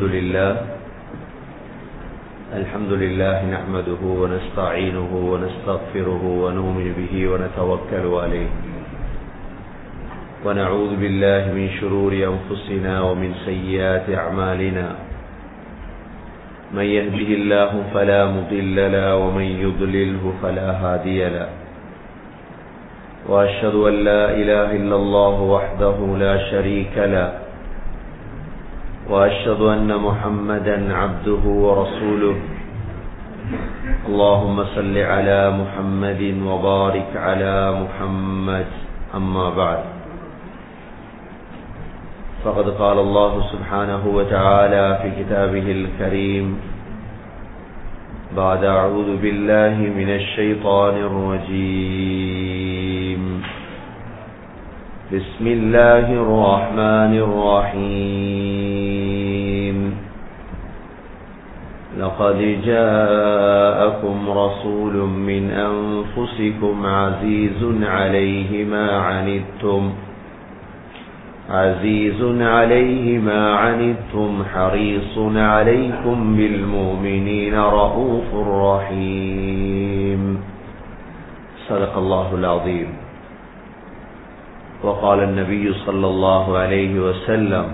الحمد لله الحمد لله نحمده ونستعينه ونستغفره ونؤمن به ونتوكل عليه ونعوذ بالله من شرور أنفسنا ومن سيئات أعمالنا من يهده الله فلا مضل له ومن يضلله فلا هادي له وأشهد أن لا إله إلا الله وحده لا شريك له وأشهد أن محمدا عبده ورسوله اللهم صل على محمد وبارك على محمد أما بعد فقد قال الله سبحانه وتعالى في كتابه الكريم بعد أعوذ بالله من الشيطان الرجيم بسم الله الرحمن الرحيم لقد جاءكم رسول من أنفسكم عزيز عليه ما عنتم عزيز عليه ما عنتم حريص عليكم بالمؤمنين رؤوف رحيم صدق الله العظيم وقال النبي صلى الله عليه وسلم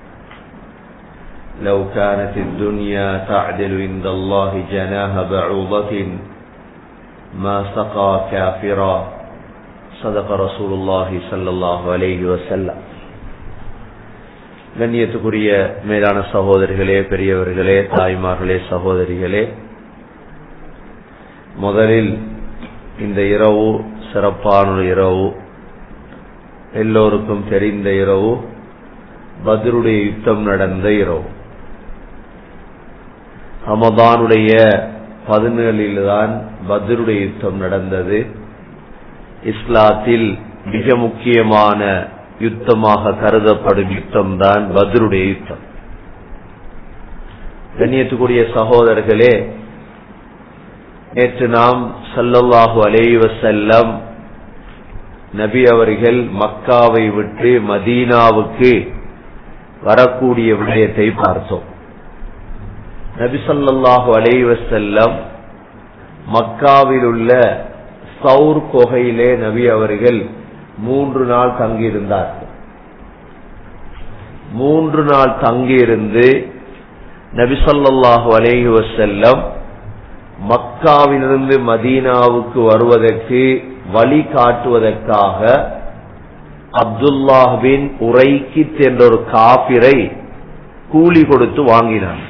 لو كانت الدنيا تعدل عند الله جناح بعوضة ما سقى كافرا صدق رسول الله صلى الله عليه وسلم கண்ணியத்துக்குரிய மேலான சகோதரிகளே பெரியவர்களே தாய்மார்களே சகோதரிகளே முதலில் இந்த இரவு சிறப்பான இரவு எல்லோருக்கும் தெரிந்த இரவு பத்ருடைய யுத்தம் நடந்த இரவு ரமதானுடைய பதினேழில் தான் பத்ருடைய யுத்தம் நடந்தது இஸ்லாத்தில் மிக முக்கியமான யுத்தமாக கருதப்படும் யுத்தம் தான் பத்ருடைய யுத்தம் கண்ணியத்துக்குரிய சகோதரர்களே நேற்று நாம் சல்லல்லாஹு அலேவ செல்லம் நபி அவர்கள் மக்காவை விட்டு மதீனாவுக்கு வரக்கூடிய விடயத்தை பார்த்தோம் நபி சல்லாஹு அலேவ செல்லம் மக்காவில் உள்ள சவுர் கொகையிலே நபி அவர்கள் மூன்று நாள் தங்கியிருந்தார்கள் மூன்று நாள் தங்கியிருந்து நபிசல்லாஹு அலேஹி வசல்லம் மக்காவிலிருந்து மதீனாவுக்கு வருவதற்கு வழி காட்டுவதற்காக அப்துல்லாஹின் உரைக்கித் என்ற ஒரு காபிரை கூலி கொடுத்து வாங்கினார்கள்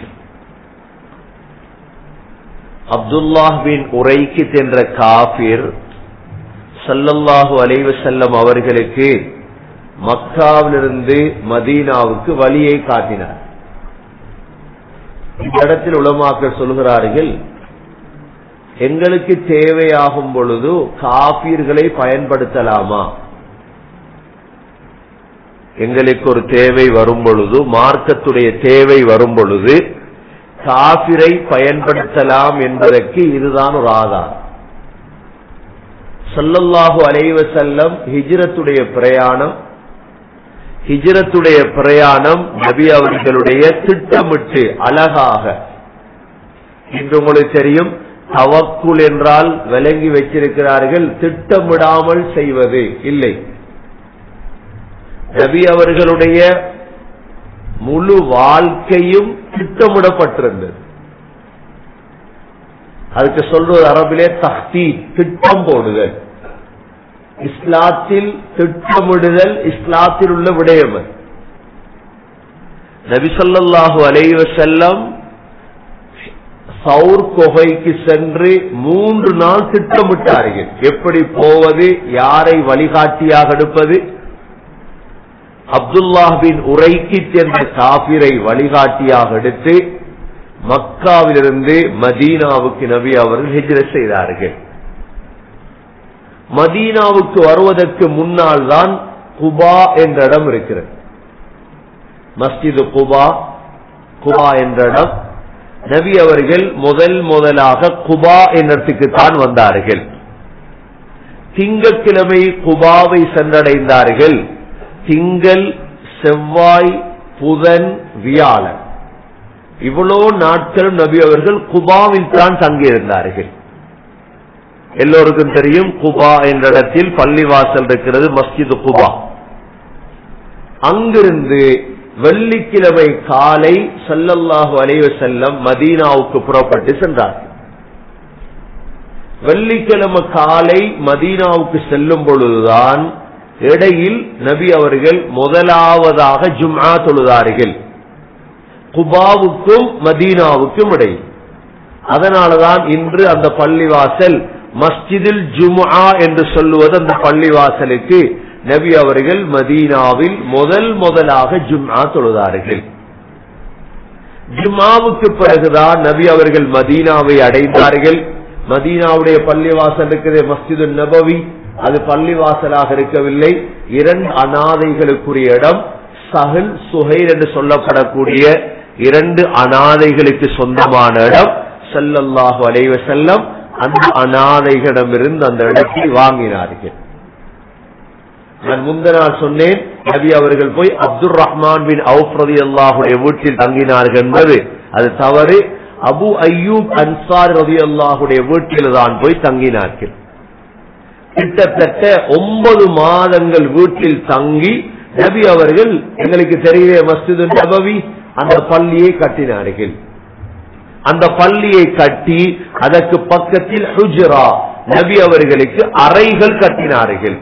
அப்துல்லாஹின் உரைக்கித் என்ற காபிர் சல்லல்லாஹு அலைவ செல்லம் அவர்களுக்கு மக்காவிலிருந்து மதீனாவுக்கு வழியை காட்டினார் இந்த இடத்தில் உளமாக்கல் சொல்கிறார்கள் எங்களுக்கு தேவையாகும் பொழுது காபீர்களை பயன்படுத்தலாமா எங்களுக்கு ஒரு தேவை வரும் பொழுது மார்க்கத்துடைய தேவை வரும் பொழுது காபிரை பயன்படுத்தலாம் என்பதற்கு இதுதான் ஒரு ஆதாரம் சல்லல்லாஹு அலைவ செல்லம் ஹிஜ்ரத்துடைய பிரயாணம் ஹிஜ்ரத்துடைய பிரயாணம் நபி அவர்களுடைய திட்டமிட்டு அழகாக இன்று உங்களுக்கு தெரியும் தவக்குள் என்றால் விளங்கி வச்சிருக்கிறார்கள் திட்டமிடாமல் செய்வது இல்லை நபி அவர்களுடைய முழு வாழ்க்கையும் திட்டமிடப்பட்டிருந்தது அதுக்கு சொல்றது அரபிலே தஹ்தி திட்டம் போடுதல் இஸ்லாத்தில் திட்டமிடுதல் இஸ்லாத்தில் உள்ள விடயம் நபிசல்லாஹு அலைவ செல்லம் சவுர் கொகைக்கு சென்று மூன்று நாள் திட்டமிட்டார்கள் எப்படி போவது யாரை வழிகாட்டியாக எடுப்பது அப்துல்லாஹின் உரைக்கு சென்ற காபிரை வழிகாட்டியாக எடுத்து மக்காவிலிருந்து மதீனாவுக்கு நபி அவர்கள் ஹிஜ்ர செய்தார்கள் மதீனாவுக்கு வருவதற்கு முன்னால் தான் குபா என்ற இடம் இருக்கிறது மஸ்ஜிது குபா குபா என்ற இடம் நபி அவர்கள் முதல் முதலாக குபா என்னத்துக்கு தான் வந்தார்கள் திங்கட்கிழமை குபாவை சென்றடைந்தார்கள் திங்கள் செவ்வாய் புதன் வியாழன் இவ்வளோ நாட்களும் நபி அவர்கள் குபாவில் தான் தங்கியிருந்தார்கள் எல்லோருக்கும் தெரியும் குபா என்ற இடத்தில் பள்ளிவாசல் இருக்கிறது மஸ்ஜித் குபா அங்கிருந்து வெள்ளிக்கிழமை காலை சல்லல்லாஹு அலைவ செல்லம் மதீனாவுக்கு புறப்பட்டு சென்றார்கள் வெள்ளிக்கிழமை காலை மதீனாவுக்கு செல்லும் பொழுதுதான் இடையில் நபி அவர்கள் முதலாவதாக ஜும்ஆ தொழுதார்கள் குபாவுக்கும் மதீனாவுக்கும் இடையில் அதனாலதான் இன்று அந்த பள்ளிவாசல் மஸ்ஜிதில் ஜும்ஆ என்று சொல்லுவது அந்த பள்ளிவாசலுக்கு நபி அவர்கள் மதீனாவில் முதல் முதலாக ஜும்ஆ தொழுதார்கள் ஜும்மாவுக்கு பிறகுதான் நபி அவர்கள் மதீனாவை அடைந்தார்கள் மதீனாவுடைய பள்ளிவாசல் இருக்கிற மஸ்ஜிது நபவி அது பள்ளிவாசலாக இருக்கவில்லை இரண்டு அனாதைகளுக்குரிய இடம் சஹல் சுஹைல் என்று சொல்லப்படக்கூடிய இரண்டு அனாதைகளுக்கு சொந்தமான இடம் செல்லல்லாஹு அலைவ செல்லம் அந்த அனாதைகளிடமிருந்து அந்த இடத்தை வாங்கினார்கள் நான் முந்த நாள் சொன்னேன் நபி அவர்கள் போய் அப்துல் ரஹ்மான் பின் அவுப்ரதி அல்லாஹுடைய வீட்டில் தங்கினார்கள் என்பது அது தவறு அபு ஐயூப் அன்சார் ரதி அல்லாஹுடைய வீட்டில் தான் போய் தங்கினார்கள் கிட்டத்தட்ட ஒன்பது மாதங்கள் வீட்டில் தங்கி நபி அவர்கள் எங்களுக்கு தெரிய மஸ்ஜிது நபவி அந்த பள்ளியை கட்டினார்கள் அந்த பள்ளியை கட்டி அதற்கு பக்கத்தில் ஹுஜரா நபி அவர்களுக்கு அறைகள் கட்டினார்கள்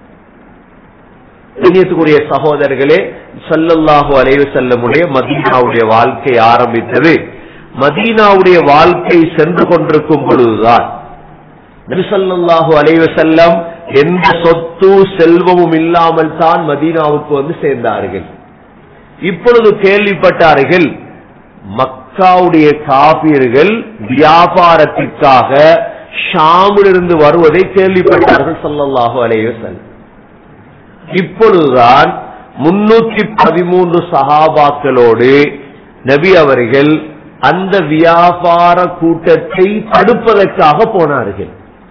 கண்ணியத்துக்குரிய சகோதரர்களே சல்லல்லாஹு அலைவு செல்லமுடைய மதீனாவுடைய வாழ்க்கை ஆரம்பித்தது மதீனாவுடைய வாழ்க்கை சென்று கொண்டிருக்கும் பொழுதுதான் நபிசல்லாஹு அலைவு செல்லம் எந்த சொத்து செல்வமும் இல்லாமல் தான் மதீனாவுக்கு வந்து சேர்ந்தார்கள் இப்பொழுது கேள்விப்பட்டார்கள் மக்காவுடைய காப்பீர்கள் வியாபாரத்திற்காக ஷாமிலிருந்து வருவதை கேள்விப்பட்டார்கள் சல்லல்லாஹு அலைவு செல்லம் இப்பொழுதுதான் முன்னூற்றி பதிமூன்று சகாபாக்களோடு நபி அவர்கள் அந்த வியாபார கூட்டத்தை தடுப்பதற்காக போனார்கள்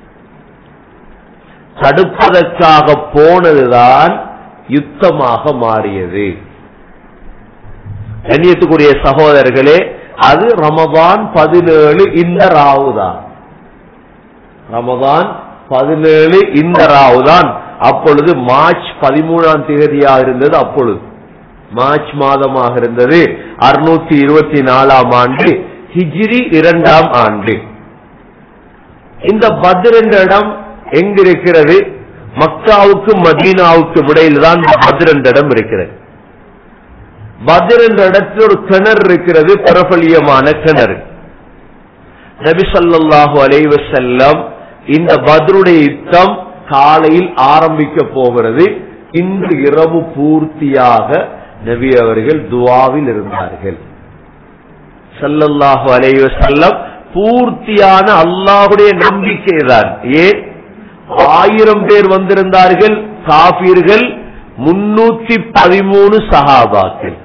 தடுப்பதற்காக போனதுதான் யுத்தமாக மாறியது கண்ணியத்துக்குரிய சகோதரர்களே அது ரமதான் பதினேழு இந்த ராவுதான் ரமதான் பதினேழு இந்த ராவுதான் அப்பொழுது மார்ச் பதிமூணாம் தேதியாக இருந்தது அப்பொழுது மார்ச் மாதமாக இருந்தது அறுநூத்தி இருபத்தி நாலாம் ஆண்டு ஹிஜ்ரி இரண்டாம் ஆண்டு இந்த பத்ர் என்ற இடம் எங்கிருக்கிறது மக்காவுக்கும் மதீனாவுக்கும் இடையில் தான் பத்ர் என்ற இடம் இருக்கிறது பத்ர் என்ற இடத்தில் ஒரு கிணறு இருக்கிறது பிரபலியமான கிணறு நபி ஸல்லல்லாஹு அலைஹி வஸல்லம் இந்த பத்ருடைய யுத்தம் காலையில் ஆரம்பிக்க போகிறது இன்று இரவு பூர்த்தியாக நபி அவர்கள் துவாவில் இருந்தார்கள் ஸல்லல்லாஹு அலைஹி வஸல்லம் பூர்த்தியான அல்லாஹ்வுடைய நம்பிக்கை தான் ஏன் ஆயிரம் பேர் வந்திருந்தார்கள் காபீர்கள் முன்னூத்தி பதிமூணு சஹாபாக்கள்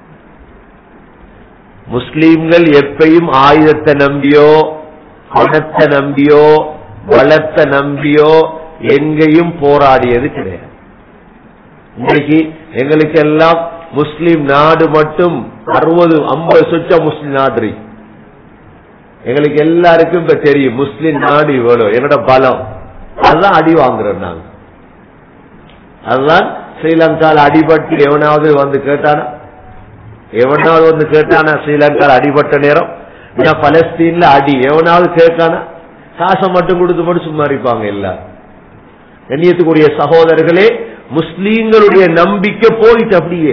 முஸ்லீம்கள் எப்பயும் ஆயுதத்தை நம்பியோ பணத்தை நம்பியோ வளத்தை நம்பியோ எங்கேயும் போராடியது கிடையாது இன்னைக்கு எங்களுக்கு எல்லாம் முஸ்லீம் நாடு மட்டும் அறுபது ஐம்பது சொச்ச முஸ்லீம் நாடு இருக்கு. எங்களுக்கு எல்லாருக்கும் இப்ப தெரியும் முஸ்லீம் நாடு இவ்வளவு என்னோட பலம் அதுதான் அடி வாங்குறோம் நாங்க அதுதான் ஸ்ரீலங்கால அடிபட்டு எவனாவது வந்து கேட்டானா எவனாவது வந்து கேட்டானா ஸ்ரீலங்கால அடிபட்ட நேரம் இல்ல பலஸ்தீன்ல அடி எவனாவது கேட்கானா காசை மட்டும் கொடுத்து மட்டும் சும்மா இருப்பாங்க எல்லாரும் கண்ணியத்துக்குரிய சகோதரர்களே முஸ்லீம்களுடைய நம்பிக்கை போயிட்டு அப்படியே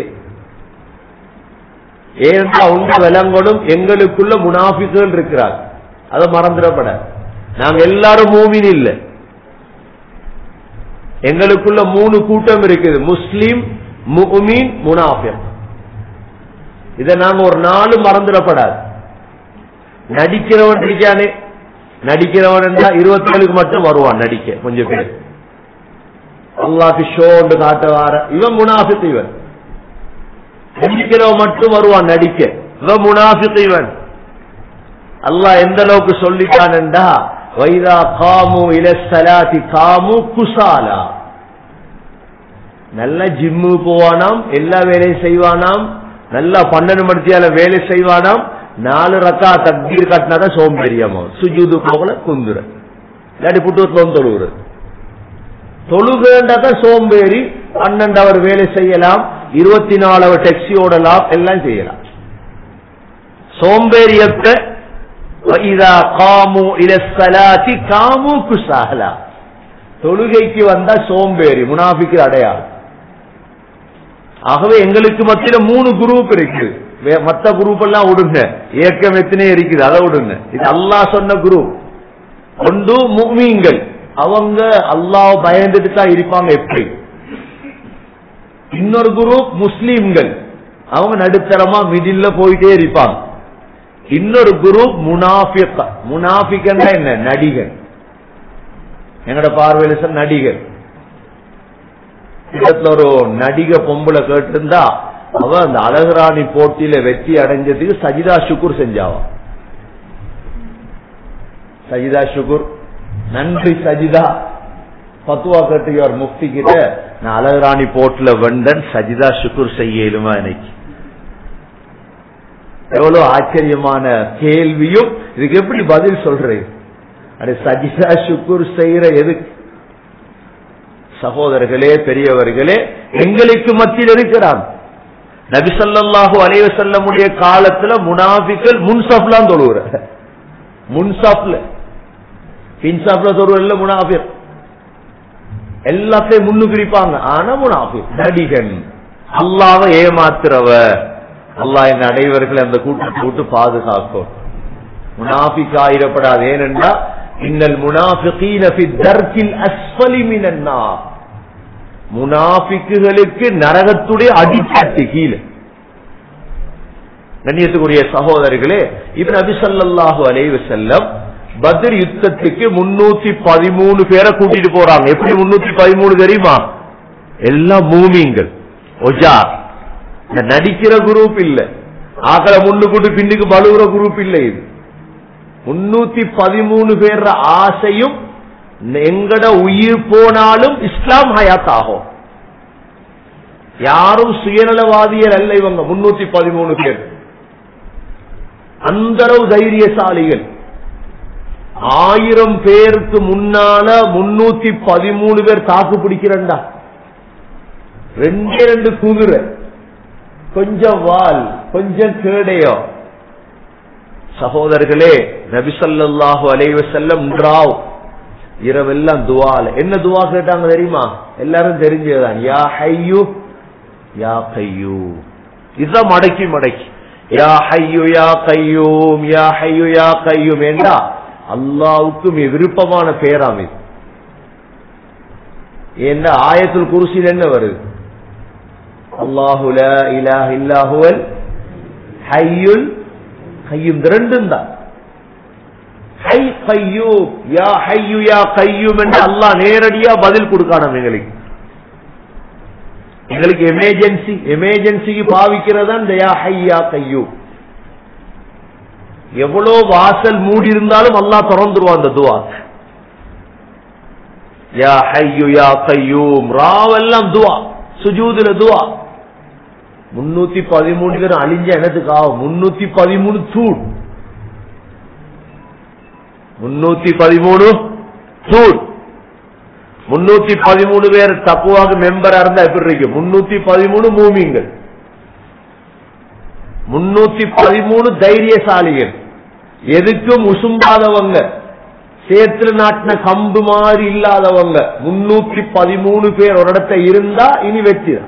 ஏன்னா உங்க விலங்கணும் எங்களுக்குள்ள முனாஃபிக்குகள் இருக்கிறார் அதை மறந்துடப்பட நாங்க எல்லாரும் மூமின் இல்ல எங்களுக்குள்ள மூணு கூட்டம் இருக்குது முஸ்லீம் முஃமின் முனாஃபிக் இதை நாங்க ஒரு நாலு மறந்துடப்படாது நடிக்கிறவன் இருக்கானே நடிக்கிறவன் என்றா இருபத்தேழுக்கு மட்டும் வருவான் நடிக்க கொஞ்சம் பேர் அல்லாக்கு ஷோண்டு காட்ட வார இவன் முனாஃபிக் இவன் நடிக்கிறவன் மட்டும் வருவான் நடிக்க இவன் முனாஃபிக் இவன் அல்லாஹ் எந்த அளவுக்கு சொல்லிட்டான்டா வைதா காமு இலசலாத்தி காமு குசாலா நல்ல ஜிம்மு போவானாம் எல்லா வேலையும் செய்வானாம் நல்லா பன்னெண்டு மணித்தியால வேலை செய்வானாம் நாலு ரக்கா தக்பீர் கட்டினாதான் சோம்பேறியமா சுஜூது போகல குந்துற இல்லாட்டி புட்டுவத்துல தொழுவுற தொழுகேண்டதான் சோம்பேறி பன்னெண்டு அவர் வேலை செய்யலாம் இருபத்தி நாலு அவர் டெக்ஸி ஓடலாம் எல்லாம் செய்யலாம் சோம்பேறியத்தை وَإِذَا قَامُوا إِلَى الصَّلَاةِ قَامُوا كُسَالَى தொழுகைக்கு வந்தா சோம்பேறி முனாஃபிக்கு அடையாளம் ஆகவே எங்களுக்கு மத்தியில மூணு குரூப் இருக்கு வே- மத்த குரூப் எல்லாம் விடுங்க ஏக்கம் எத்தனை இருக்குது அதை விடுங்க இது அல்லாஹ் சொன்ன குரூப் ஒன்று முக்மீன்கள் அவங்க அல்லாஹ் பயந்துட்டு தான் இருப்பாங்க எப்படி இன்னொரு குரூப் முஸ்லீம்கள் அவங்க நடுத்தரமா மிடில்ல போயிட்டே இருப்பாங்க இன்னொரு குரூப் முனாஃபிக் முனாஃபிக்னா என்ன நடிகர் எங்கட பார்வையில சார் நடிகர் இடத்துல ஒரு நடிக பொம்பளை கேட்டிருந்தா அவ அந்த அழகுராணி போட்டியில வெற்றி அடைஞ்சதுக்கு சஜிதா சுக்குர் செஞ்சாவா சஜிதா சுக்குர் நன்றி சஜிதா பத்துவா கேட்டுக்கார் முஃப்தி கிட்ட நான் அழகுராணி போட்டில வெண்டன் சஜிதா சுக்குர் செய்ய இயலுமா எனக்கு எவ்வளவு ஆச்சரியமான கேள்வியும் இதுக்கு எப்படி பதில் சொல்றேன் அது சஜிதா சுக்குர் செய்யற எதுக்கு சகோதரர்களே பெரியவர்களே எங்களுக்கு மத்தியில் இருக்கிறான் நபிசல்லாஹு அலைவசல்லமுடைய காலத்துல முனாபிக்கள் முன்சாப்லாம் தொழுவுற முன்சாப்ல பின்சாப்ல தொழுவல முனாபிர் எல்லாத்தையும் முன்னுக்கு இருப்பாங்க ஆனா முனாபிர் நடிகன் அல்லாவை ஏமாத்துறவ அல்லாஹ் இந்த அனைவர்களை அந்த கூட்டத்தை விட்டு பாதுகாக்கும் முனாபிக் ஆயிரப்படாது ஏனென்றா இன்னல் முனாஃபிகீன ஃபி தர்கில் அஸ்ஃபலி மினன் நார் முனாஃபிக்குகளுக்கு நரகத்துடைய அடிச்சட்டு கீழே கண்ணியத்துக்குரிய சகோதரர்களே இப்னு நபி ஸல்லல்லாஹு அலைஹி வஸல்லம் பத்ர் யுத்தத்துக்கு முன்னூத்தி பதிமூணு பேரை கூட்டிட்டு போறாங்க எப்படி முன்னூத்தி பதிமூணு தெரியுமா எல்லாம் மூமிங்கள் ஒஜார் இந்த நடிக்கிற குரூப் இல்ல ஆக்களை முன்னுக்கூட்டு பின்னுக்கு பழுவுற குரூப் இல்ல இது முன்னூத்தி பதிமூணு பேர் ஆசையும் எங்கட உயிர் போனாலும் இஸ்லாம் ஹயாத் ஆகும் யாரும் சுயநலவாதியர் அல்ல இவங்க முன்னூத்தி பதிமூணு பேர் அந்தரவு தைரியசாலிகள் ஆயிரம் பேருக்கு முன்னால முன்னூத்தி பதிமூணு பேர் தாக்கு பிடிக்கிறண்டா ரெண்டே ரெண்டு குதிரை கொஞ்சம் வால் கொஞ்சம் கேடையோ சகோதரர்களே நபிசல்லாஹு அலைவ செல்லம் ராவ் இரவெல்லாம் துவால என்ன துவா கேட்டாங்க தெரியுமா எல்லாரும் தெரிஞ்சதுதான் யா ஹையு யா கையூ இதுதான் மடக்கி மடக்கி யா ஹையு யா கையூம் யா ஹையு யா கையூம் என்றா அல்லாவுக்கு மிக விருப்பமான பேராம் இது என்ன ஆயத்துல் குருசில் என்ன வருது அல்லாஹு லா இலாஹ இல்லாஹுவல் ஹையுல் கையும் ரெண்டும் தான் ஹை கையூம் யா ஹையு யா கையூம் என்று அல்லாஹ் நேரடியா பதில் கொடுக்கானோம் எங்களுக்கு எங்களுக்கு எமர்ஜென்சி எமர்ஜென்சிக்கு பாவிக்கிறதா இந்த யா ஹை யா கையூம் எவ்வளவு வாசல் மூடி இருந்தாலும் அல்லாஹ் திறந்துருவான் அந்த துவா யா ஹையு யா கையூம் ராவெல்லாம் துவா சுஜூதுல துவா முன்னூத்தி பதிமூணு பேர் அழிஞ்ச எனத்துக்காக முன்னூத்தி பதிமூணு தூள் முன்னூத்தி பதிமூணு தூள் முன்னூத்தி பதிமூணு பேர் தப்புவாக மெம்பரா இருந்தா எப்படி இருக்கு முன்னூத்தி பதிமூணு மூமிங்கள் முன்னூத்தி பதிமூணு தைரியசாலிகள் எதுக்கும் உசும்பாதவங்க சேத்துல நாட்டின கம்பு மாதிரி இல்லாதவங்க முன்னூத்தி பதிமூணு பேர் ஒரு இடத்த இருந்தா இனி வெற்றி தான்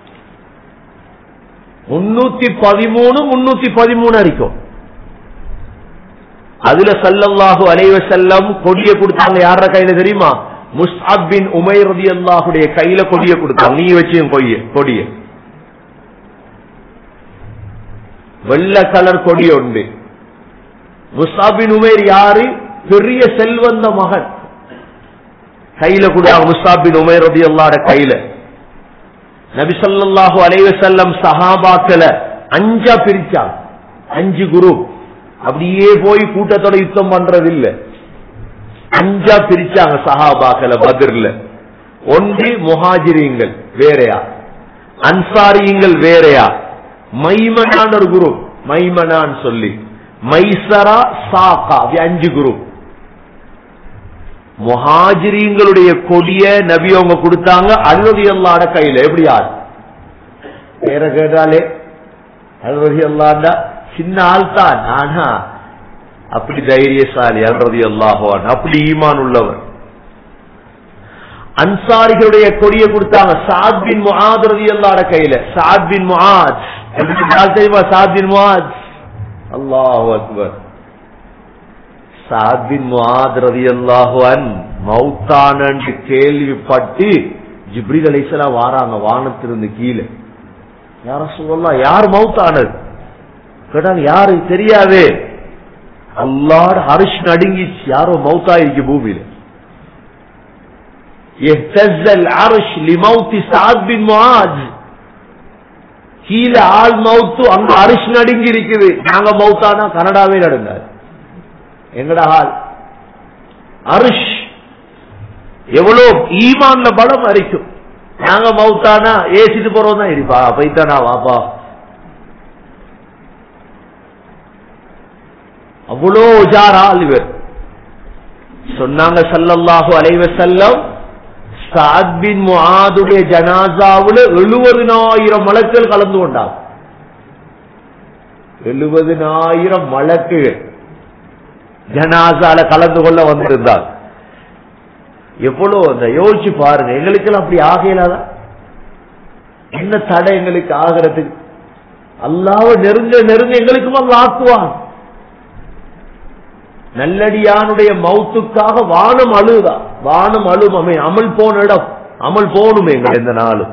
முன்னூத்தி பதிமூணு முன்னூத்தி பதிமூணு அடிக்கும் அதுல சல்லல்லாஹு அலைவ செல்லம் கொடிய கொடுத்தாங்க யார கையில தெரியுமா முஸ்அப் பின் உமைர் ரதி அல்லாஹுடைய கையில கொடிய கொடுத்தாங்க நீ வச்சு கொடிய கொடிய வெள்ள கலர் கொடி உண்டு முஸ்அப் பின் உமைர் யாரு பெரிய செல்வந்த மகன் கையில கொடுத்தாங்க முஸ்அப் பின் உமைர் ரதி அல்லாட கையில நபிசல்லாஹு அலைவ செல்லம் சஹாபாக்கள அஞ்சா பிரிச்சாங்க அஞ்சு குரூப் அப்படியே போய் கூட்டத்தோட யுத்தம் பண்றது இல்ல அஞ்சா பிரிச்சாங்க சஹாபாக்கள பதிர்ல ஒன்று முஹாஜிரியங்கள் வேறையா அன்சாரியுங்கள் வேறையா மைமனான் ஒரு குரு மைமனான் சொல்லி மைசரா சாக்கா அப்படி அஞ்சு குரூப் முஹாஜிரீங்களுடைய கொடிய நபி அவங்க கொடுத்தாங்க அல்வதி அல்லாட கையில எப்படி யார் பேரை கேட்டாலே அல்வதி அல்லாண்டா சின்ன ஆள் தான் ஆனா அப்படி தைரியசாலி அல்வதி அல்லாஹான் அப்படி ஈமான் உள்ளவர் அன்சாரிகளுடைய கொடியை கொடுத்தாங்க சாத் பின் முஹாத் ரதி அல்லாட கையில சாத் பின் முஹாத் தெரியுமா சாத் பின் முஹாத் அல்லாஹு அக்பர் சாத் பின் முஹாத் ரதி அல்லாஹுவன் மௌத்தானு கேள்விப்பட்டு ஜிப்ரீல் அலைசலாம் வாராங்க வானத்திலிருந்து கீழே யார சொல்லலாம் யார் மௌத்தானது கேட்டாங்க யாரு தெரியாதே அல்லாட ஹரிஷ் நடுங்கிச்சு யாரோ மௌத்தாயிருக்கு பூமியில اهتز العرش لموت سعد بن معاذ கீழே ஆள் மவுத்து அங்க அரிசி நடுங்கி இருக்குது நாங்க மவுத்தானா கனடாவே நடுங்காது எங்கடா ஆள் அரிஷ் எவ்வளவு ஈமான்ல பலம் அரிக்கும் நாங்க மவுத்தானா ஏசிட்டு போறோம் தான் இருப்பா போய்த்தானா வாப்பா அவ்வளோ ஜார் ஆள் இவர் சொன்னாங்க சல்லல்லாஹு அலைவ செல்லம் சாத் பின் முஆதுடைய ஜனாசாவுல எழுபதினாயிரம் மலக்கள் கலந்து கொண்டார் எழுபதினாயிரம் மலக்குகள் ஜனாசால கலந்து கொள்ள வந்திருந்தார் எவ்வளவு அந்த யோசிச்சு பாருங்க எங்களுக்கெல்லாம் அப்படி ஆகையிலாதான் என்ன தடை எங்களுக்கு ஆகிறதுக்கு அல்லாவ நெருங்க நெருங்க எங்களுக்கும் அல்ல ஆக்குவான் நல்லடியானுடைய மௌத்துக்காக வானம் அழுதா வானம் அழும் அமை அமல் போன இடம் அமல் போகணுமே எங்கள் இந்த நாளும்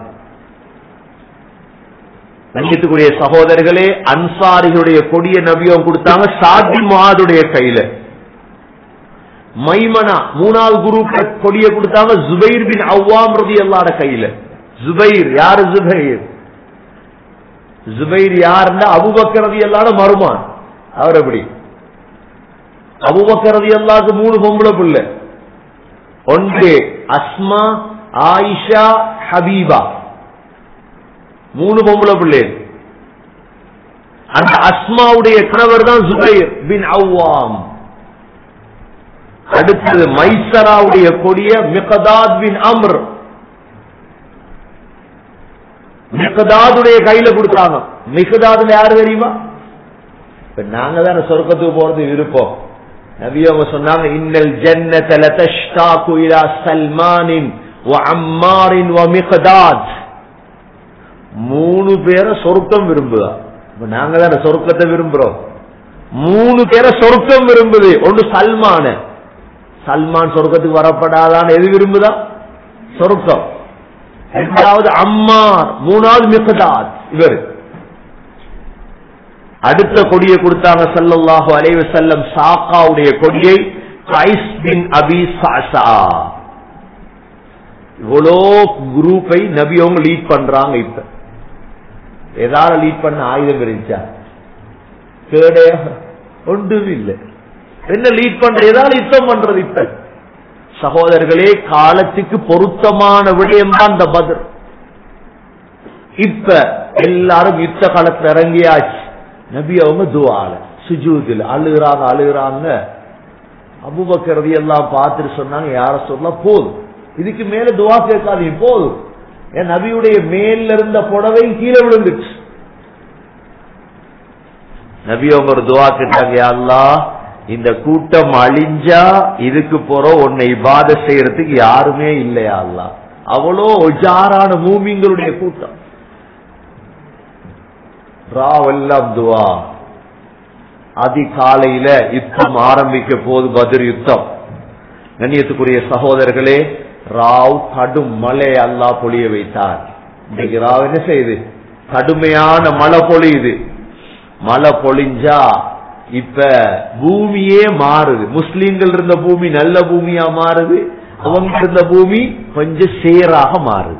நம்பித்துக்குரிய சகோதரர்களே அன்சாரிகளுடைய கொடிய நபியம் கொடுத்தாங்க சாதி மாதுடைய கையில மைமனா மூணாவது குரூப் கொடிய கொடுத்தாங்க ஜுபைர் பின் அவ்வாம் ரதி எல்லாட கையில ஜுபைர் யாரு ஜுபைர் ஜுபைர் யாருன்னா அபுபக்கர் ரதி எல்லாட மருமான் அவர் எப்படி அபுபக்கர் ரதி எல்லாருக்கு மூணு பொம்பளை பிள்ளை ஒன்று அஸ்மா ஆயிஷா ஹபீபா மூணு பொம்பளை பிள்ளை அந்த அஸ்மாவுடைய கணவர் தான் ஜுபைர் பின் அவ்வாம் அடுத்தது மைசராவுடைய கொடிய மிகதாத் பின் அம்ர் மிகதாதுடைய கையில கொடுத்தாங்க மிகதாதுல யாரு தெரியுமா இப்ப நாங்க தானே சொர்க்கத்துக்கு போறது விருப்பம் நபி அவங்க சொன்னாங்க இன்னல் ஜன்னத லதஷ்டாகு இலா சல்மானின் வ அம்மாரின் வ மிகதாத் மூணு பேரை சொர்க்கம் விரும்புதா இப்ப நாங்க தானே சொர்க்கத்தை விரும்புறோம் மூணு பேரை சொர்க்கம் விரும்புது ஒன்று சல்மான சல்மான் சொர்க்கத்துக்கு வரப்படாதான் எது விரும்புதா சொர்க்கம் இரண்டாவது அம்மார் மூணாவது மிகதாத் இவர் அடுத்த கொடியை கொடுத்தாங்க சல்லல்லாஹு அலைவ செல்லம் சாக்காவுடைய கொடியை கைஸ் பின் அபி சாசா இவ்வளோ குரூப்பை நபி அவங்க லீட் பண்றாங்க இப்ப ஏதாவது லீட் பண்ண ஆயுதம் இருந்துச்சா கேடே ஒன்றும் இல்லை என்ன லீட் பண்ற ஏதாவது யுத்தம் பண்றது இப்ப சகோதரர்களே காலத்துக்கு பொருத்தமான விடயம் தான் இந்த பதில் இப்ப எல்லாரும் யுத்த காலத்துல இறங்கியாச்சு நபி அவங்க துவால சுஜூதில் அழுகுறாங்க அழுகுறாங்க அபுபக்கரதி எல்லாம் பார்த்துட்டு சொன்னாங்க யார சொல்ல போதும் இதுக்கு மேல துவா கேட்காதீங்க போதும் என் நபியுடைய மேல இருந்த புடவை கீழே விழுந்துச்சு நபி அவங்க ஒரு துவா கேட்டாங்க அல்லா இந்த கூட்டம் அழிஞ்சா இதுக்கு போற உன்னை இபாத செய்யறதுக்கு யாருமே இல்லையா அல்லா அவ்வளோ ஒஜாரான மூமிங்களுடைய கூட்டம் ராவெல்லாம் துவா அதிகாலையில யுத்தம் ஆரம்பிக்க போது பதிர் யுத்தம் கண்ணியத்துக்குரிய சகோதரர்களே ராவ் கடும் மழை அல்லா பொழிய வைத்தார் இன்னைக்கு ராவ் என்ன செய்யுது கடுமையான மழை பொழியுது மழை பொழிஞ்சா இப்ப பூமியே மாறுது முஸ்லீம்கள் இருந்த பூமி நல்ல பூமியா மாறுது அவங்க இருந்த பூமி கொஞ்சம் சேராக மாறுது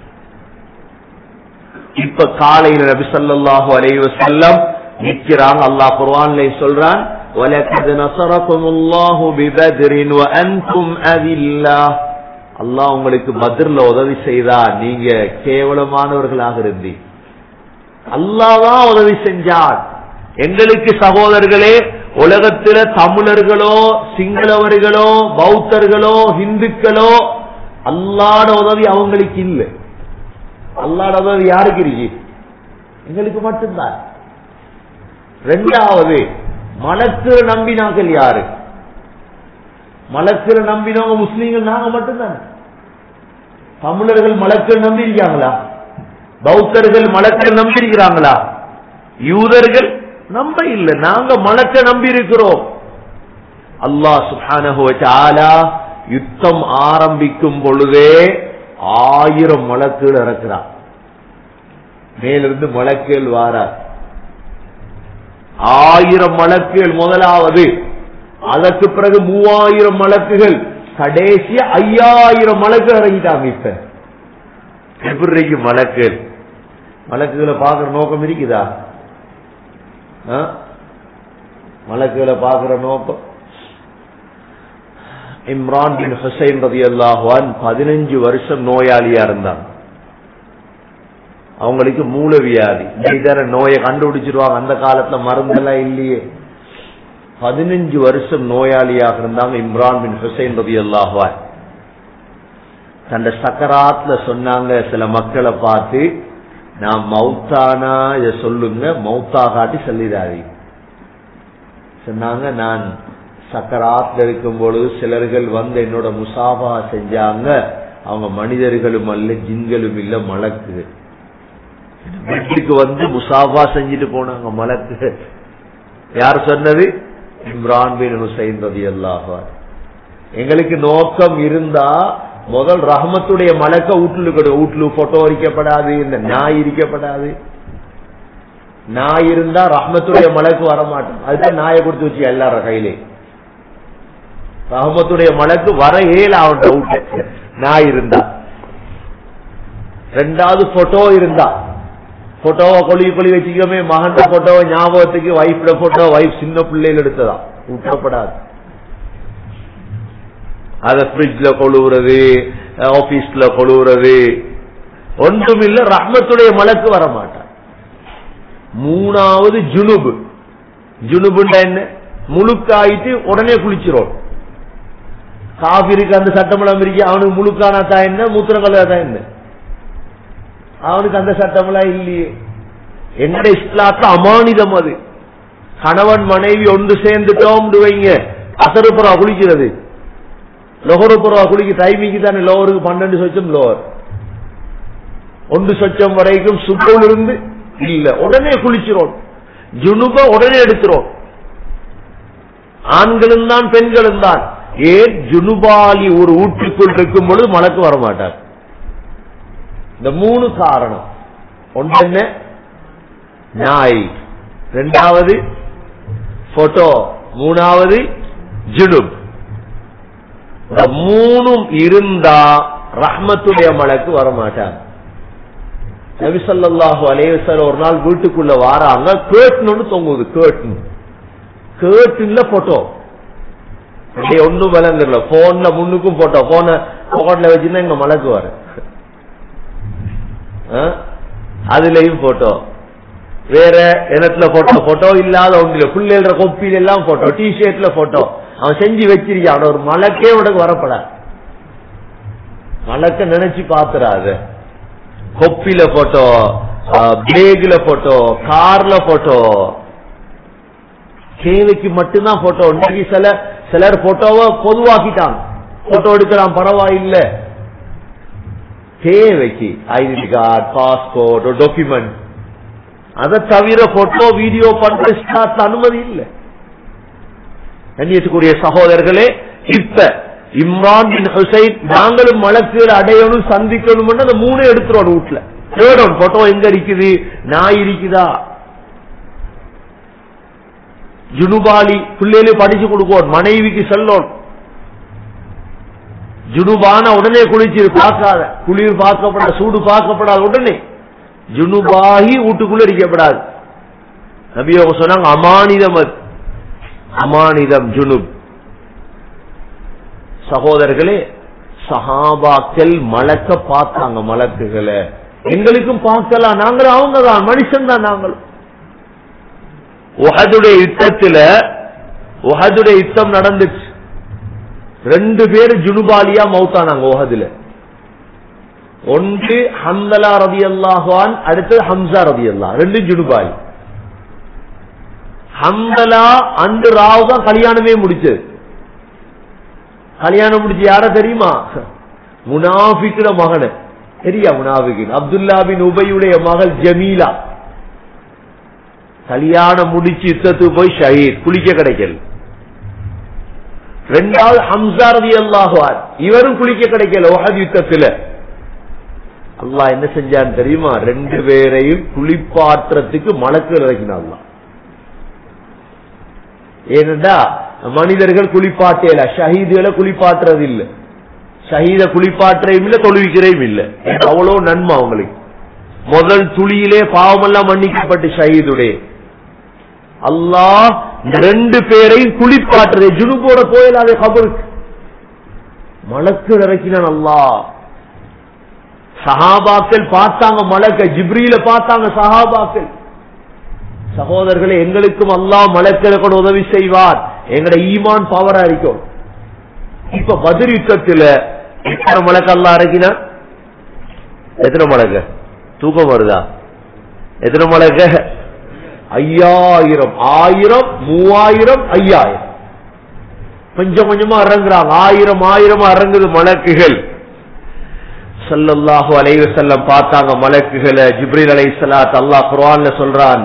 இப்ப காலையில நபி ஸல்லல்லாஹு அலைஹி வஸல்லம் நிக்கிறாங்க அல்லாஹ் குர்ஆன்ல சொல்றான் وَلَقَدْ نَصَرَكُمُ اللَّهُ بِبَدْرٍ وَأَنْتُمْ أَذِلَّةٌ அல்லாஹ் உங்களுக்கு பத்ர்ல உதவி செய்தா நீங்க கேவலமானவர்களாக இருந்தீங்க அல்லாஹ் தான் உதவி செஞ்சார் எங்களுக்கு சகோதரர்களே உலகத்துல தமிழர்களோ சிங்களவர்களோ பௌத்தர்களோ இந்துக்களோ அல்லாட உதவி அவங்களுக்கு இல்லை அல்லாட உதவி யாருக்கு இருக்கு எங்களுக்கு மட்டும்தான் ரெண்டாவது மலக்கிற நம்பினாக்கள் யாரு மலக்கிற நம்பினவங்க முஸ்லீம்கள் நாங்க மட்டும்தான் தமிழர்கள் மலக்கள் நம்பி இருக்காங்களா பௌத்தர்கள் மலக்கள் நம்பி இருக்கிறாங்களா யூதர்கள் நம்ப இல்லை நாங்க மலக்க நம்பி இருக்கிறோம் அல்லாஹ் சுப்ஹானஹு வ தஆலா யுத்தம் ஆரம்பிக்கும் பொழுதே ஆயிரம் மலக்குகள் இறக்குறான் மேலிருந்து மலக்குகள் வாரார் ஆயிரம் மலக்குகள் முதலாவது அதற்கு பிறகு மூவாயிரம் மலக்குகள் கடைசி ஐயாயிரம் மலக்கு இறங்கிட்டாங்க இப்ப எப்படி இருக்கு மலக்குகள் மலக்குகளை பாக்குற நோக்கம் இருக்குதா ஆ? மலக்குகளை பாக்குற நோக்கம் இம்ரான் பின் ஹுசைன் ரதி அல்லாஹான் பதினஞ்சு வருஷம் நோயாளியா இருந்தாங்க அவங்களுக்கு மூல வியாதி இதர நோயை கண்டுபிடிச்சிருவாங்க அந்த காலத்துல மருந்தெல்லாம் இல்லையே பதினஞ்சு வருஷம் நோயாளியாக இருந்தாங்க இம்ரான் பின் ஹுசைன் ரதி அல்லாஹான் தந்த சக்கராத்துல சொன்னாங்க சில மக்களை பார்த்து நான் மௌத்தானா இதை சொல்லுங்க மௌத்தா காட்டி சொல்லிடாதீங்க சொன்னாங்க நான் சக்கராத்துல இருக்கும் பொழுது சிலர்கள் வந்து என்னோட முசாபா செஞ்சாங்க அவங்க மனிதர்களும் அல்ல ஜின்களும் இல்ல மலக்கு வீட்டுக்கு வந்து முசாபா செஞ்சுட்டு போனாங்க மலக்கு யார் சொன்னது இம்ரான் பின் ஹுசைன் ரதி அல்லாஹான் எங்களுக்கு நோக்கம் இருந்தா முதல் ரஹமத்துடைய மலக்க வீட்டுல இருக்கணும் வீட்டுல போட்டோ அரிக்கப்படாது இந்த நாய் இருக்கப்படாது நாய் இருந்தா ரஹமத்துடைய மலக்கு வரமாட்டோம் அதுதான் நாயை கொடுத்து வச்சு எல்லார கையிலே ரஹமத்துடைய மலக்கு வர ஏல அவன் டவுட் நாய் இருந்தா ரெண்டாவது போட்டோ இருந்தா போட்டோவை கொழி கொழி வச்சுக்கோமே மகன் போட்டோவை ஞாபகத்துக்கு வைஃப்ட போட்டோ வைஃப் சின்ன பிள்ளைகள் எடுத்ததா விட்டப்படாது அத பிரிட்ஜ்ல கொழுவுறது ஆபீஸ்ல கொழுவுறது ஒன்றுமில்ல ரஹ்மத்துடைய மலக்கு வர மாட்டான் மூணாவது ஜுனுபு ஜுனுபுண்டா என்ன முழுக்காயிட்டு உடனே குளிச்சிரும் காபிருக்கு அந்த சட்டமெல்லாம் இருக்கு அவனுக்கு முழுக்கானா தான் என்ன மூத்திரங்கல்லா தான் என்ன அவனுக்கு அந்த சட்டமெல்லாம் இல்லையே எங்கட இஸ்லாத்துல அமானிதம் அது கணவன் மனைவி ஒன்று சேர்ந்துட்டோம் வைங்க அசருப்புறா குளிக்கிறது லொஹருப்புறா குளிக்க டைமிங்கு தானே லோவருக்கு பன்னெண்டு சொச்சம் லோவர் ஒன்று சொச்சம் வரைக்கும் சுத்தம் இருந்து இல்ல உடனே குளிச்சிரும் ஜுனுப உடனே எடுக்கிறோம் ஆண்களும் தான் பெண்களும் தான் ஏன் ஜுனுபாலி ஒரு ஊற்றுக்குள் இருக்கும் பொழுது மலக்கு வரமாட்டார் இந்த மூணு காரணம் ஒன்று என்ன நாய் ரெண்டாவது போட்டோ மூணாவது ஜுனுப் இந்த மூணும் இருந்தா ரஹ்மத்துடைய மலக்கு வரமாட்டாங்க நபிசல்லாஹு அலேவசர் ஒரு நாள் வீட்டுக்குள்ள வாராங்க கேட்டுன்னு தொங்குது கேட்டுன்னு கேட்டுல போட்டோ ஒன்னும் விளங்குறல போன்ல முன்னுக்கும் போட்டோ போன போன்ல வச்சுன்னா இங்க மலக்கு வர அதுலயும் போட்டோ வேற இடத்துல போட்டோ போட்டோ இல்லாத ஒன்றுல பிள்ளைகள கொப்பில எல்லாம் போட்டோ டி ஷர்ட்ல போட்டோ அவன் செஞ்சு வச்சிருக்கான் ஒரு மலக்கே உனக்கு வரப்பட மலக்க நினைச்சு பாத்துறாத கொப்பில போட்டோ பேக்ல போட்டோ கார்ல போட்டோ தேவைக்கு மட்டும்தான் போட்டோ இன்னைக்கு சில சிலர் போட்டோவை பொதுவாக்கிட்டாங்க போட்டோ எடுக்கலாம் பரவாயில்ல தேவைக்கு ஐடென்டி கார்டு பாஸ்போர்ட் டாக்குமெண்ட் அதை தவிர போட்டோ வீடியோ பண்ற ஸ்டார்ட் அனுமதி இல்லை கண்ணியத்துக்குரிய சகோதரர்களே இப்ப இம்ரான் பின் ஹுசைன் நாங்களும் மலக்குகள் அடையணும் சந்திக்கணும் அந்த மூணு எடுத்துறோம் வீட்டுல தேடணும் போட்டோ எங்க இருக்குது நாய் இருக்குதா ஜுனுபாலி பிள்ளைகளும் படிச்சு கொடுக்கணும் மனைவிக்கு செல்லணும் ஜுனுபான உடனே குளிச்சு பார்க்காத குளிர் பார்க்கப்படாது சூடு பார்க்கப்படாது உடனே ஜுனுபாகி வீட்டுக்குள்ள இருக்கப்படாது நபியோக சொன்னாங்க அமானிதம் அது அமானிதம் ஜுனுப் சகோதரர்களே சஹாபாக்கள் மலக்க பார்த்தாங்க மலக்குகளை எங்களுக்கும் பார்க்கலாம் நாங்களும் அவங்க தான் மனுஷன் தான் நாங்களும் உஹதுடைய யுத்தத்துல உஹதுடைய யுத்தம் நடந்துச்சு ரெண்டு பேர் ஜுனுபாலியா மௌத்தானாங்க உஹதுல ஒன்று ஹந்தலா ரதி அல்லாஹான் அடுத்தது ஹம்சா ரதி அல்லா ரெண்டு ஜுனுபாலி ஹந்தலா அன்று ராவ் தான் கல்யாணமே முடிச்சது கல்யாணம் முடிச்சு யார தெரியுமா முனாஃபிக்குட மகன தெரியா முனாஃபிகின் அப்துல்லா பின் உபையுடைய மகள் ஜமீலா கல்யாணம் முடிச்சு யுத்தத்துக்கு போய் ஷஹீத் குளிக்க கிடைக்கல ரெண்டாவது ஹம்சா ரதி அல்லாஹுவார் இவரும் குளிக்க கிடைக்கல ஒஹத் யுத்தத்துல அல்லாஹ் என்ன செஞ்சான்னு தெரியுமா ரெண்டு பேரையும் குளிப்பாற்றத்துக்கு மலக்குகள் இறக்கினான் ஏனென்றா மனிதர்கள் குளிப்பாட்டல ஷஹீதுகளை குளிப்பாற்றுறது இல்ல ஷஹீத குளிப்பாற்றையும் இல்ல தொழுவிக்கிறையும் இல்ல அவ்வளவு நன்மை அவங்களுக்கு முதல் துளியிலே பாவமெல்லாம் மன்னிக்கப்பட்டு ஷஹீதுடைய அல்லாஹ் இந்த ரெண்டு பேரையும் குளிப்பாற்றுறது ஜுனுபோட போயிடாத கபருக்கு மலக்கு இறக்கினான் அல்லாஹ் சஹாபாக்கள் பார்த்தாங்க மலக்க ஜிப்ரீல பார்த்தாங்க சஹாபாக்கள் சகோதரர்களே எங்களுக்கும் அல்லாஹ் மலக்களை கொண்டு உதவி செய்வார் எங்கட ஈமான் பவரா இருக்கும் இப்ப பதில் யுத்தத்துல எத்தனை மலக்கு அல்லா இறக்கினா எத்தனை மலக்க தூக்கம் வருதா எத்தனை மலக்க ஐயாயிரம் ஆயிரம் மூவாயிரம் ஐயாயிரம் கொஞ்சம் கொஞ்சமா இறங்குறாங்க ஆயிரம் ஆயிரமா இறங்குது மலக்குகள் சல்லல்லாஹு அலைஹி வஸல்லம் பார்த்தாங்க மலக்குகளை ஜிப்ரீல் அலைஹிஸ்ஸலாத் அல்லாஹ் குர்ஆன்ல சொல்றான்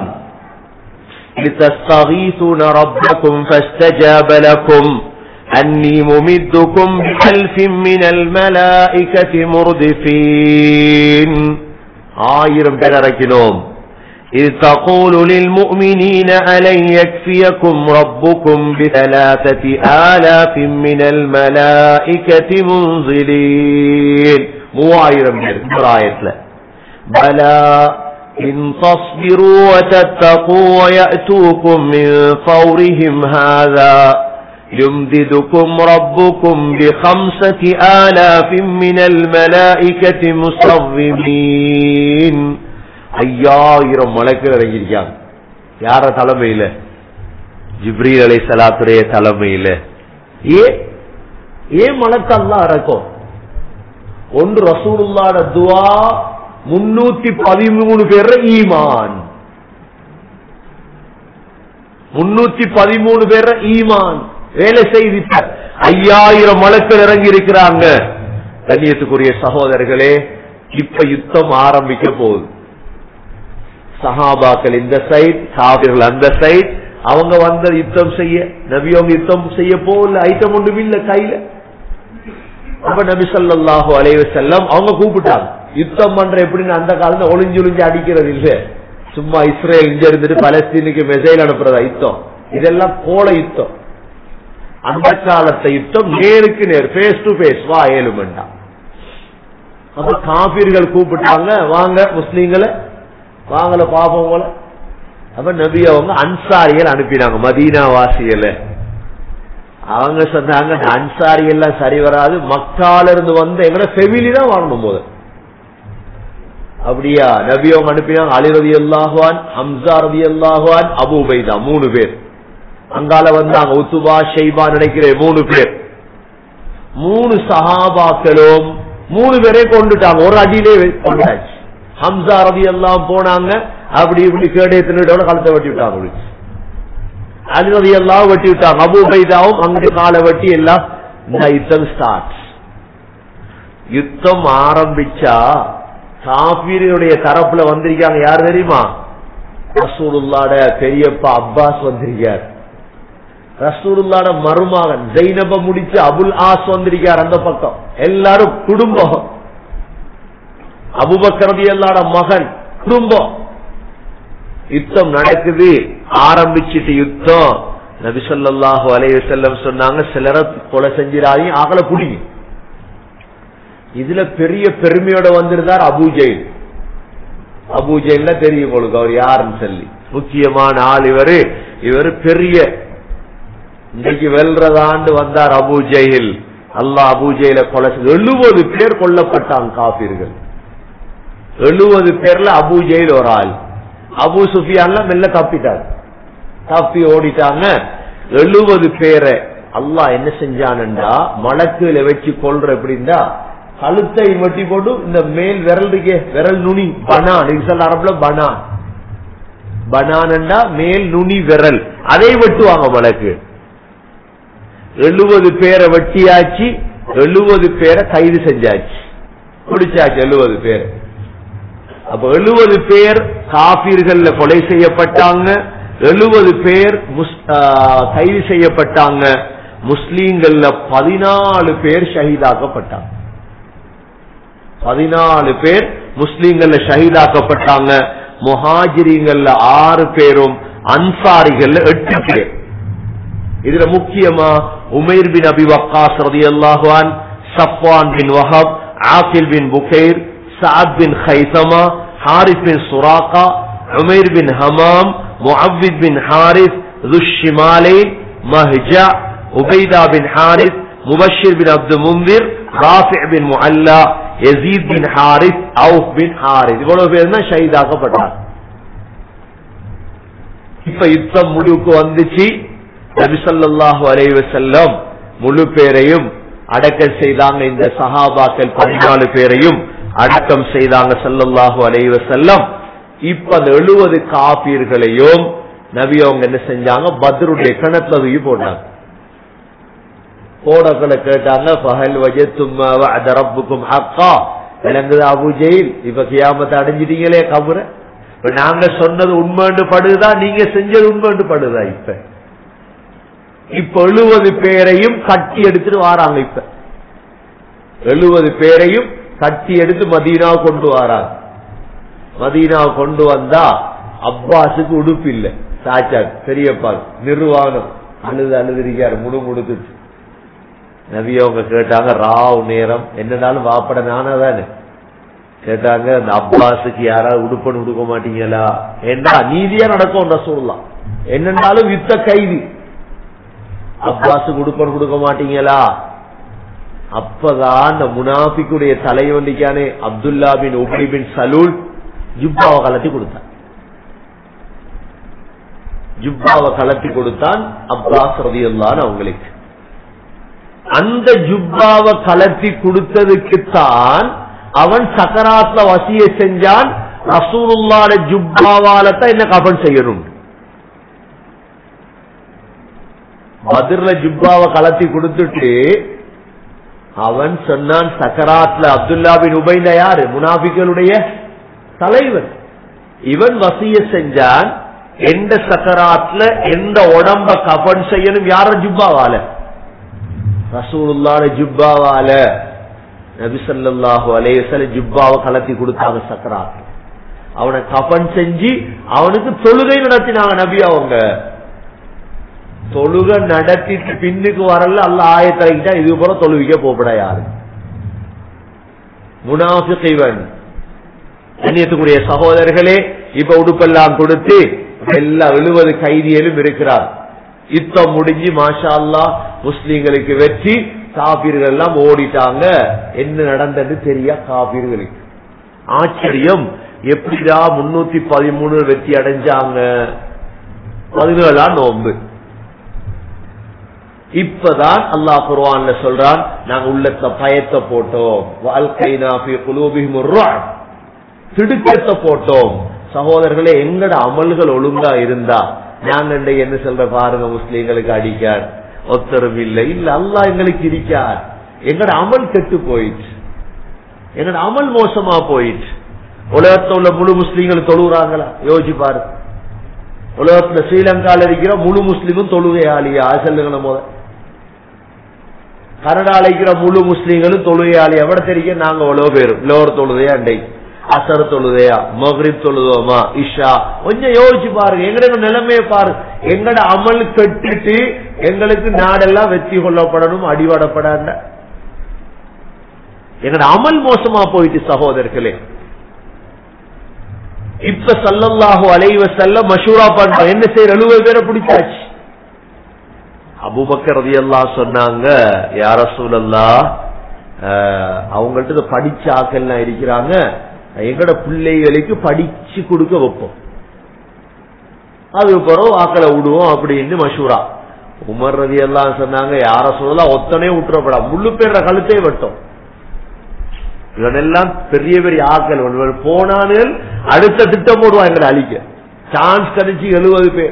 لتستغيثون ربكم فاستجاب لكم أني ممدكم بألف من الملائكة مردفين ஆயிரம் பேர் இறக்கினோம் إذ تقول للمؤمنين ألن يكفيكم ربكم بثلاثة آلاف من الملائكة منزلين மூவாயிரம் பேர் ஆயத்துல பலா إن تصبروا وتتقوا ويأتوكم من فورهم هذا يمددكم ربكم بخمسة آلاف من الملائكة مصومين ஐயாயிரம் மலக்கள் இறங்கியிருக்காங்க யார தலைமையில ஜிப்ரீல் அலை சலாத்துடைய தலைமையில ஏ ஏன் மலக்கல்லாம் இறக்கும் ஒன்று ரசூலுல்லாட துவா முன்னூத்தி பதிமூணு பேர் ஈமான் முன்னூத்தி பதிமூணு பேர் ஈமான் வேலை செய்திட்ட ஐயாயிரம் மலக்கள் இறங்கி இருக்கிறாங்க கண்ணியத்துக்குரிய சகோதரர்களே இப்ப யுத்தம் ஆரம்பிக்க போகுது சஹாபாக்கள் இந்த சைட் சாபிர்கள் அந்த சைட் அவங்க வந்த யுத்தம் செய்ய நபி அவங்க யுத்தம் செய்ய போகல ஐட்டம் ஒன்றும் இல்ல கையில அப்ப நபி சொல்லாஹு அலைவ செல்லம் அவங்க கூப்பிட்டாங்க யுத்தம் பண்ற எப்படின்னு அந்த காலத்துல ஒளிஞ்சு ஒளிஞ்சு அடிக்கிறது இல்ல சும்மா இஸ்ரேல் இங்க இருந்துட்டு பலஸ்தீனுக்கு மெசைல் அனுப்புறதா யுத்தம் இதெல்லாம் கோல யுத்தம் அந்த காலத்தை யுத்தம் நேருக்கு நேர் பேஸ் டு பேஸ் வா ஏழு மண்டா அப்ப காபீர்கள் கூப்பிட்டாங்க வாங்க முஸ்லீம்களை வாங்கல பாப்போம் போல அப்ப நபி அவங்க அன்சாரிகள் அனுப்பினாங்க மதீனா வாசிகளை அவங்க சொன்னாங்க அன்சாரி எல்லாம் சரி வராது மக்கால இருந்து வந்து எங்கட செவிலி தான் வாங்கணும் போது அப்படியா நபி அவங்க அனுப்பினாங்க அலி ரவி அல்லாஹுவான் ஹம்சா ரவி அல்லாஹுவான் அபு பைதா மூணு பேர் அங்கால வந்தாங்க உத்துபா ஷைபா நினைக்கிறேன் மூணு பேர் மூணு சஹாபாக்களும் மூணு பேரே கொண்டுட்டாங்க ஒரு அடியிலே கொண்டாச்சு ஹம்சா ரவி எல்லாம் போனாங்க அப்படி இப்படி கேடயத்தினோட கழுத்தை வெட்டி விட்டாங்க அலிரதி எல்லாம் வெட்டி விட்டாங்க அபு பைதாவும் அங்கு காலை வெட்டி எல்லாம் இந்த யுத்தம் ஸ்டார்ட் யுத்தம் ஆரம்பிச்சா காபீருடைய தரப்புல வந்திருக்காங்க யார் தெரியுமா ரசூலுல்லாட பெரியப்பா அப்பாஸ் வந்திருக்கார் ரசூலுல்லாட மருமகன் ஜெயினப முடிச்சு அபுல் ஆஸ் வந்திருக்கார் அந்த பக்கம் எல்லாரும் குடும்பம் அபுபக்கரதி எல்லாட மகன் குடும்பம் யுத்தம் நடக்குது ஆரம்பிச்சிட்டு யுத்தம் நபிசல்லாஹு அலைய செல்லம் சொன்னாங்க சிலரை கொலை செஞ்சிடாதீங்க ஆகல புடிங்க இதுல பெரிய பெருமையோட வந்திருந்தார் அபூஜெயில் அபூஜெயில்ல தெரியும் உங்களுக்கு அவர் யாருன்னு சொல்லி முக்கியமான ஆள் இவரு இவரு பெரிய இன்னைக்கு வெல்றதாண்டு வந்தார் அபூஜெயில் அல்லாஹ் அபூஜெயில கொலை எழுபது பேர் கொல்லப்பட்டாங்க காப்பீர்கள் எழுபது பேர்ல அபூஜெயில் ஒரு ஆள் அபு சுஃபியான்ல மெல்ல தப்பிட்டார் தப்பி ஓடிட்டாங்க எழுபது பேரை அல்லாஹ் என்ன செஞ்சான்டா மலக்குல வச்சு கொள்ற எப்படின்னா கழுத்தை வெட்டி போட்டு இந்த மேல் விரல் இருக்கே விரல் நுனி பனான் இன்சல் அரபுல பனான் பனானண்டா மேல் நுனி விரல் அதை வெட்டுவாங்க மலக்கு எழுபது பேரை வெட்டியாச்சு எழுபது பேரை கைது செஞ்சாச்சு பிடிச்சாச்சு எழுபது பேர் அப்ப எழுபது பேர் காபீர்கள்ல கொலை செய்யப்பட்டாங்க எழுபது பேர் முஸ்- ஆ, கைது செய்யப்பட்டாங்க முஸ்லீம்கள்ல பதினாலு பேர் ஷஹீதாக்கப்பட்டாங்க பதினாலு பேர் முஸ்லீம்கள்ல ஷஹீதாக்கப்பட்டாங்க முஹாஜிரிங்கள்ல ஆறு பேரும் அன்சாரிகள்ல எட்டு பேர் இதுல முக்கியமா உமைர் பின் அபி வக்காஸ் ரலியல்லாஹு அன் சஃப்வான் பின் வஹப் ஆகில் பின் புகைர் சஅத் பின் ஹைசமா ஹாரிஸ் பின் சுராகா உமைர் பின் ஹமாம் முஅவ்வித் பின் ஹாரிஸ் ذُشِّمَالَيْنِ مهجع உபைதா பின் ஹாரிஸ் முபஷிர் பின் அப்து முந்திர் ராஃபி பின் முஅல்லா யசீத் பின் ஹாரிஸ் அவுஃப் பின் ஹாரிஸ் இவ்வளவு பேர் தான் ஷஹீதாக்கப்பட்டார் இப்ப யுத்தம் முடிவுக்கு வந்துச்சு நபிசல்லாஹு அலைஹி வஸல்லம் முழு பேரையும் அடக்கம் செய்தாங்க இந்த சஹாபாக்கள் பதினாலு பேரையும் அடக்கம் செய்தாங்க ஸல்லல்லாஹு அலைஹி வஸல்லம் இப்ப அந்த எழுபது காப்பீர்களையும் நபி அவங்க என்ன செஞ்சாங்க பத்ருடைய கிணத்துல தூக்கி போட்டாங்க போடக்களை கேட்டாங்க பகல் வஜத்தும் வஅத ரப்புக்கும் ஹக்கா விளங்குது அபு ஜெயில் இப்ப கியாமத்தை அடைஞ்சிட்டீங்களே கபுர இப்ப நாங்க சொன்னது உண்மைண்டு படுதா நீங்க செஞ்சது உண்மைண்டு படுதா இப்ப இப்ப எழுபது பேரையும் கட்டி எடுத்துட்டு வாராங்க இப்ப எழுபது பேரையும் கட்டி எடுத்து மதீனா கொண்டு வராங்க மதீனா கொண்டு வந்தா அப்பாஸுக்கு உடுப்பு இல்ல சாச்சா பெரியப்பா நிர்வாணம் அழுது அழுதுருக்காரு முழு முடுத்துட்டு நபி அவங்க கேட்டாங்க ராவ் நேரம் என்னனாலும் வாப்பட நானா தானே கேட்டாங்க அந்த அப்பாஸுக்கு யாராவது உடுப்பன்னு உடுக்க மாட்டீங்களா ஏண்டா நீதியா நடக்கும் ரசூல்லாம் என்னன்னாலும் யுத்த கைதி அப்பாஸுக்கு உடுப்பன் கொடுக்க மாட்டீங்களா அப்பதான் அந்த முனாஃபிக்குடைய தலைவண்டிக்கானே அப்துல்லா பின் உபி பின் சலூல் ஜுப்பாவை கலத்தி கொடுத்தான் ஜுப்பாவை கலத்தி கொடுத்தான் அப்பாஸ் ரதியல்லான்னு அவங்களுக்கு அந்த ஜுப்பாவை கலத்தி கொடுத்ததுக்குத்தான் அவன் சக்கராத்ல வசிய செஞ்சான் ரசூலுல்லாட ஜுப்பாவால தான் என்ன கபன் செய்யணும் பதிர்ல ஜுப்பாவை கலத்தி கொடுத்துட்டு அவன் சொன்னான் சக்கராத்ல அப்துல்லா பின் உபைந்த யாரு முனாபிகளுடைய தலைவன் இவன் வசிய செஞ்சான் எந்த சக்கராத்ல எந்த உடம்ப கபன் செய்யணும் யார ஜுப்பாவால ரசூலுல்லாட ஜுப்பாவால நபிசல்லாஹு அலேசல ஜுப்பாவை கலத்தி கொடுத்தாங்க சக்கராத் அவனை கபன் செஞ்சு அவனுக்கு தொழுகை நடத்தினாங்க நபி அவங்க தொழுக நடத்திட்டு பின்னுக்கு வரல அல்ல ஆயத்திறக்கிட்டா இது போல தொழுவிக்க போப்பட யாரு முனாஃபிக் இவன் கண்ணியத்துக்குரிய சகோதரர்களே இப்ப உடுப்பெல்லாம் கொடுத்து எல்லா எழுபது கைதிகளும் இருக்கிறார் யுத்தம் முடிஞ்சு மாஷா அல்லா முஸ்லீம்களுக்கு வெற்றி காபீர்கள் எல்லாம் ஓடிட்டாங்க என்ன நடந்தது தெரியா காபீர்களுக்கு ஆச்சரியம் எப்படிடா முன்னூத்தி பதிமூணு வெற்றி அடைஞ்சாங்க பதினேழாம் நோன்பு இப்பதான் அல்லாஹ் குர்ஆன்ல சொல்றான் நாங்க உள்ளத்த பயத்தை போட்டோம் வாழ்க்கைனா குலூபிஹிம் ருஅப் திடுக்கத்தை போட்டோம் சகோதரர்களே எங்கட அமல்கள் ஒழுங்கா இருந்தா நாங்க இன்றைக்கு என்ன சொல்ற பாருங்க முஸ்லீம்களுக்கு அடிக்கார் ஒத்தரும் இல்லை இல்ல அல்லாஹ் எங்களுக்கு இருக்கார் எங்கட அமல் கெட்டு போயிடுச்சு எங்கட அமல் மோசமா போயிடுச்சு உலகத்துல உள்ள முழு முஸ்லீம்கள் தொழுகிறாங்களா யோசிச்சு பாரு உலகத்துல ஸ்ரீலங்கால இருக்கிற முழு முஸ்லீமும் தொழுகையாளியா சொல்லுங்கள போத கனடால இருக்கிற முழு முஸ்லீம்களும் தொழுகையாளி எவ்வளவு தெரியும் நாங்க எவ்வளவு பேரும் லோர் தொழுதையா அண்டை அசர் தொழுதையா மகரிப் தொழுதோமா இஷா கொஞ்சம் யோசிச்சு பாருங்க எங்களோட நிலைமையை பாருங்க எங்கட அமல் கெட்டுட்டு எங்களுக்கு நாடெல்லாம் வெற்றி கொள்ளப்படணும் அடிபடப்படாத எங்கட அமல் மோசமா போயிட்டு சகோதரர்களே இப்ப சல்லல்லாஹு அலைவ செல்ல மஷூரா பண்ற என்ன செய்யற எழுபது பேரை பிடிச்சாச்சு அபுபக்கர் ரதியல்லா சொன்னாங்க யார சூழல்லா அவங்கள்ட்ட படிச்ச ஆக்கள்லாம் இருக்கிறாங்க எங்கட பிள்ளைகளுக்கு படிச்சு கொடுக்க வைப்போம் அதுக்கு பிறகு ஆக்களை விடுவோம் அப்படின்னு மஷூரா உமர் ரதி எல்லாம் சொன்னாங்க யார சொல்லலாம் ஒத்தனே விட்டுறப்படா முள்ளு பேர்ற கழுத்தே வெட்டும் இவனெல்லாம் பெரிய பெரிய ஆக்கள் இவன் போனானுகள் அடுத்த திட்டம் போடுவான் எங்களை அழிக்க சான்ஸ் கிடைச்சு எழுபது பேர்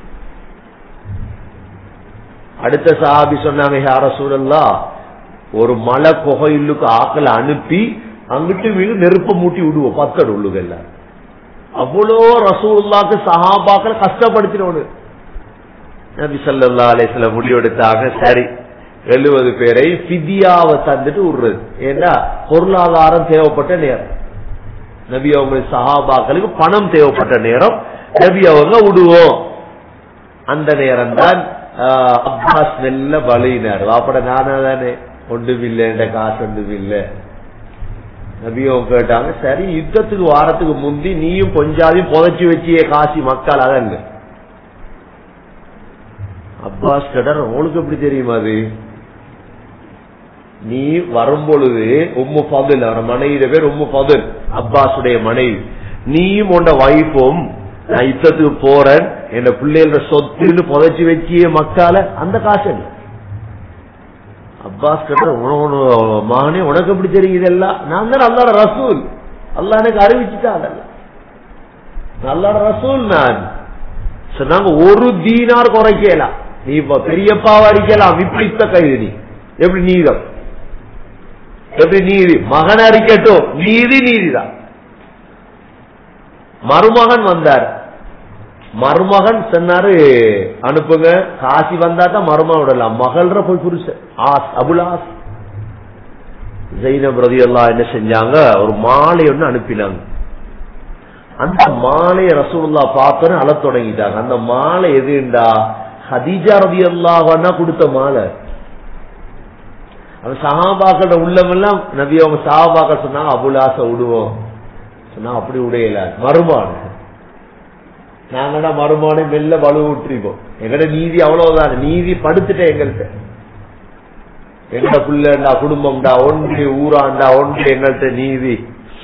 அடுத்த சஹாபி சொன்னாங்க யார சூழல்லா ஒரு மலை குகையிலுக்கு ஆக்களை அனுப்பி அங்கிட்டு வீடு நெருப்ப மூட்டி விடுவோம் பத்தடு உள்ளுக எல்லாம் அவ்வளோ ரசூல்லாக்கு சஹாபாக்களை கஷ்டப்படுத்தினோடு நபி சல்லா அலிஸ்ல முடிவெடுத்தாங்க சரி எழுபது பேரை பிதியாவை தந்துட்டு விடுறது ஏன்னா பொருளாதாரம் தேவைப்பட்ட நேரம் நபி அவங்க சஹாபாக்களுக்கு பணம் தேவைப்பட்ட நேரம் நபி அவங்க விடுவோம் அந்த நேரம் தான் அப்பாஸ் மெல்ல பலினார் வாப்பட நானா தானே ஒன்றுமில்லை என்ற காசு ஒன்றுமில்லை நபியும் கேட்டாங்க சரி யுத்தத்துக்கு வாரத்துக்கு முந்தி நீயும் கொஞ்சாதையும் புதைச்சி வச்சியே காசி மக்கள் அதங்க அப்பாஸ் கேட்டார் உங்களுக்கு எப்படி தெரியுமா அது நீ வரும்பொழுது உம்மு பதுல் அவர் மனைவிய பேர் உம்மு பதுல் அப்பாஸுடைய மனைவி நீயும் உண்ட வைஃபும் நான் யுத்தத்துக்கு போறேன் என் பிள்ளைகள சொத்துன்னு புதைச்சி வச்சிய மக்கால அந்த காசு என்ன அப்பாஸ் கிட்ட மகனே உனக்கு எப்படி தெரியும் இதெல்லாம் நான் தான் அல்லாட ரசூல் அல்லா எனக்கு அறிவிச்சுட்டா அதெல்லாம் அல்லாட ரசூல் நான் சொன்னாங்க ஒரு தீனார் குறைக்கலாம் நீ இப்ப பெரியப்பாவை அடிக்கலாம் விப்ளித்த கைது நீ எப்படி நீதம் எப்படி நீதி மகன் அறிக்கட்டும் நீதி நீதிதான் மருமகன் வந்தார் மருமகன் சொன்னாரு அனுப்புங்க காசி வந்தா தான் மருமகன் விடலாம் மகள்ற போய் புருஷன் ஆஸ் அபுலாஸ் ஜெயினப் ரதி எல்லாம் என்ன செஞ்சாங்க ஒரு மாலை ஒண்ணு அனுப்பினாங்க அந்த மாலையை ரசூல்லா பார்த்தோன்னு அழ தொடங்கிட்டாங்க அந்த மாலை எதுண்டா ஹதீஜா ரதி அல்லாஹன்னா கொடுத்த மாலை அந்த சஹாபாக்களோட உள்ளமெல்லாம் நபி அவங்க சஹாபாக்கள் சொன்னாங்க அபுலாச விடுவோம் சொன்னா அப்படி உடையல மறுமான நாங்கடா மறுமானே மெல்ல வலு விட்டுருப்போம் எங்கட நீதி அவ்வளவுதான் நீதி படுத்துட்டேன் எங்கள்கிட்ட எங்கட பிள்ளைண்டா குடும்பம்டா ஒன்று ஊராண்டா ஒன்று எங்கள்கிட்ட நீதி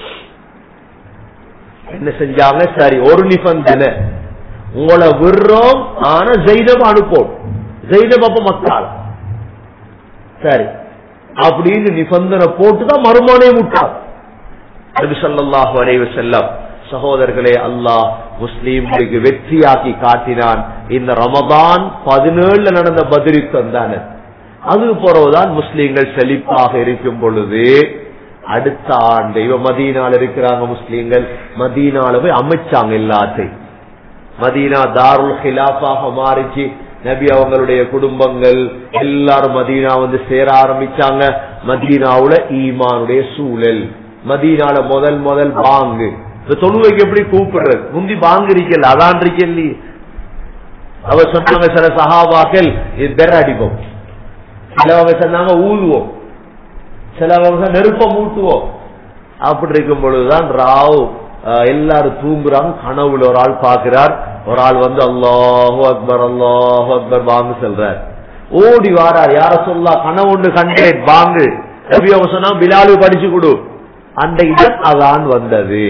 என்ன செஞ்சாங்க சரி ஒரு நிபந்தனை உங்களை விடுறோம் ஆனா ஜெயினம் அனுப்போம் ஜெயினம் அப்ப மக்கள் சரி அப்படின்னு நிபந்தனை போட்டுதான் மறுமானே முட்டாள் நபி ஸல்லல்லாஹு அலைஹி வஸல்லம் சகோதரர்களே அல்லாஹ் முஸ்லீம்களுக்கு வெற்றியாக்கி காட்டினான் இந்த ரமதான் பதினேழுல நடந்த பதிரித்தம் தானே அது பிறகுதான் முஸ்லீம்கள் செழிப்பாக இருக்கும் பொழுது அடுத்த ஆண்டு இவ மதீனால இருக்கிறாங்க முஸ்லீம்கள் மதீனால போய் அமைச்சாங்க எல்லாத்தையும் மதீனா தாருல் ஹிலாஃபாக மாறிச்சு நபி அவங்களுடைய குடும்பங்கள் எல்லாரும் மதீனா வந்து சேர ஆரம்பிச்சாங்க மதீனாவுல ஈமானுடைய சூழல் மதீனால முதல் முதல் பாங்கு இந்த தொழுவைக்கு எப்படி கூப்பிடுறது முந்தி பாங்கு இருக்கல அதான் இருக்கல அவர் சொன்னாங்க சில சகாபாக்கள் இது பெற அடிப்போம் சிலவங்க சொன்னாங்க ஊதுவோம் சிலவங்க நெருப்ப மூட்டுவோம் அப்படி இருக்கும் பொழுதுதான் ராவ் அஹ், எல்லாரும் தூங்குறாங்க கனவுல ஒரு ஆள் பாக்குறார் ஒரு ஆள் வந்து அல்லாஹு அக்பர் அல்லாஹு அக்பர் பாங்கு சொல்றார் ஓடி வாரார் யார சொல்லா கனவு ஒன்று கண்டேன் பாங்கு நபி அவங்க சொன்னா பிலாலு படிச்சு கொடு அந்த இடம் அதான் வந்தது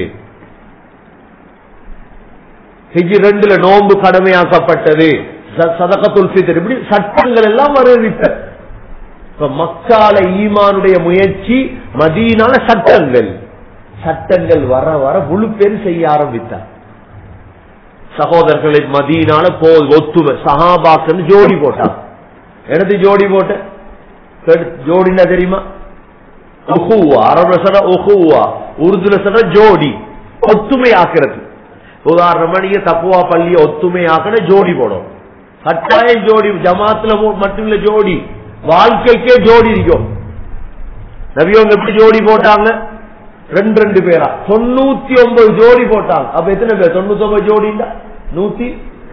ஹிஜி ரெண்டுல நோன்பு கடமையாக்கப்பட்டது ச- சதகத்துல் ஃபித்ர் இப்படி சட்டங்கள் எல்லாம் வருது இப்ப இப்ப மக்கால ஈமானுடைய முயற்சி மதீனால சட்டங்கள் சட்டங்கள் வர வர முழு பேர் செய்ய ஆரம்பித்தார் சகோதரர்களை மதீனால போ ஒத்துமை சஹாபாக்கள் ஜோடி போட்டாங்க எடுத்து ஜோடி போட்ட கேட்டு- ஜோடினா தெரியுமா ஒஹுவா அரபுல சொன்னா ஒஹுவா உருதுல சொன்னா ஜோடி ஒத்துமை ஆக்குறது உதாரணமா நீங்க தப்புவா பள்ளிய ஒத்துமை ஆக்கின ஜோடி போடும் கட்டாயம் ஜோடி ஜமாத்துல மு- மட்டும் இல்ல ஜோடி வாழ்க்கைக்கே ஜோடி இருக்கும் நபியவங்க எப்படி ஜோடி போட்டாங்க ரெண்டு ரெண்டு பேரா தொண்ணூத்தி ஒன்பது ஜோடி போட்டாங்க அப்ப எத்தனை பேர் தொண்ணூத்தி ஒன்பது ஜோடிண்டா நூத்தி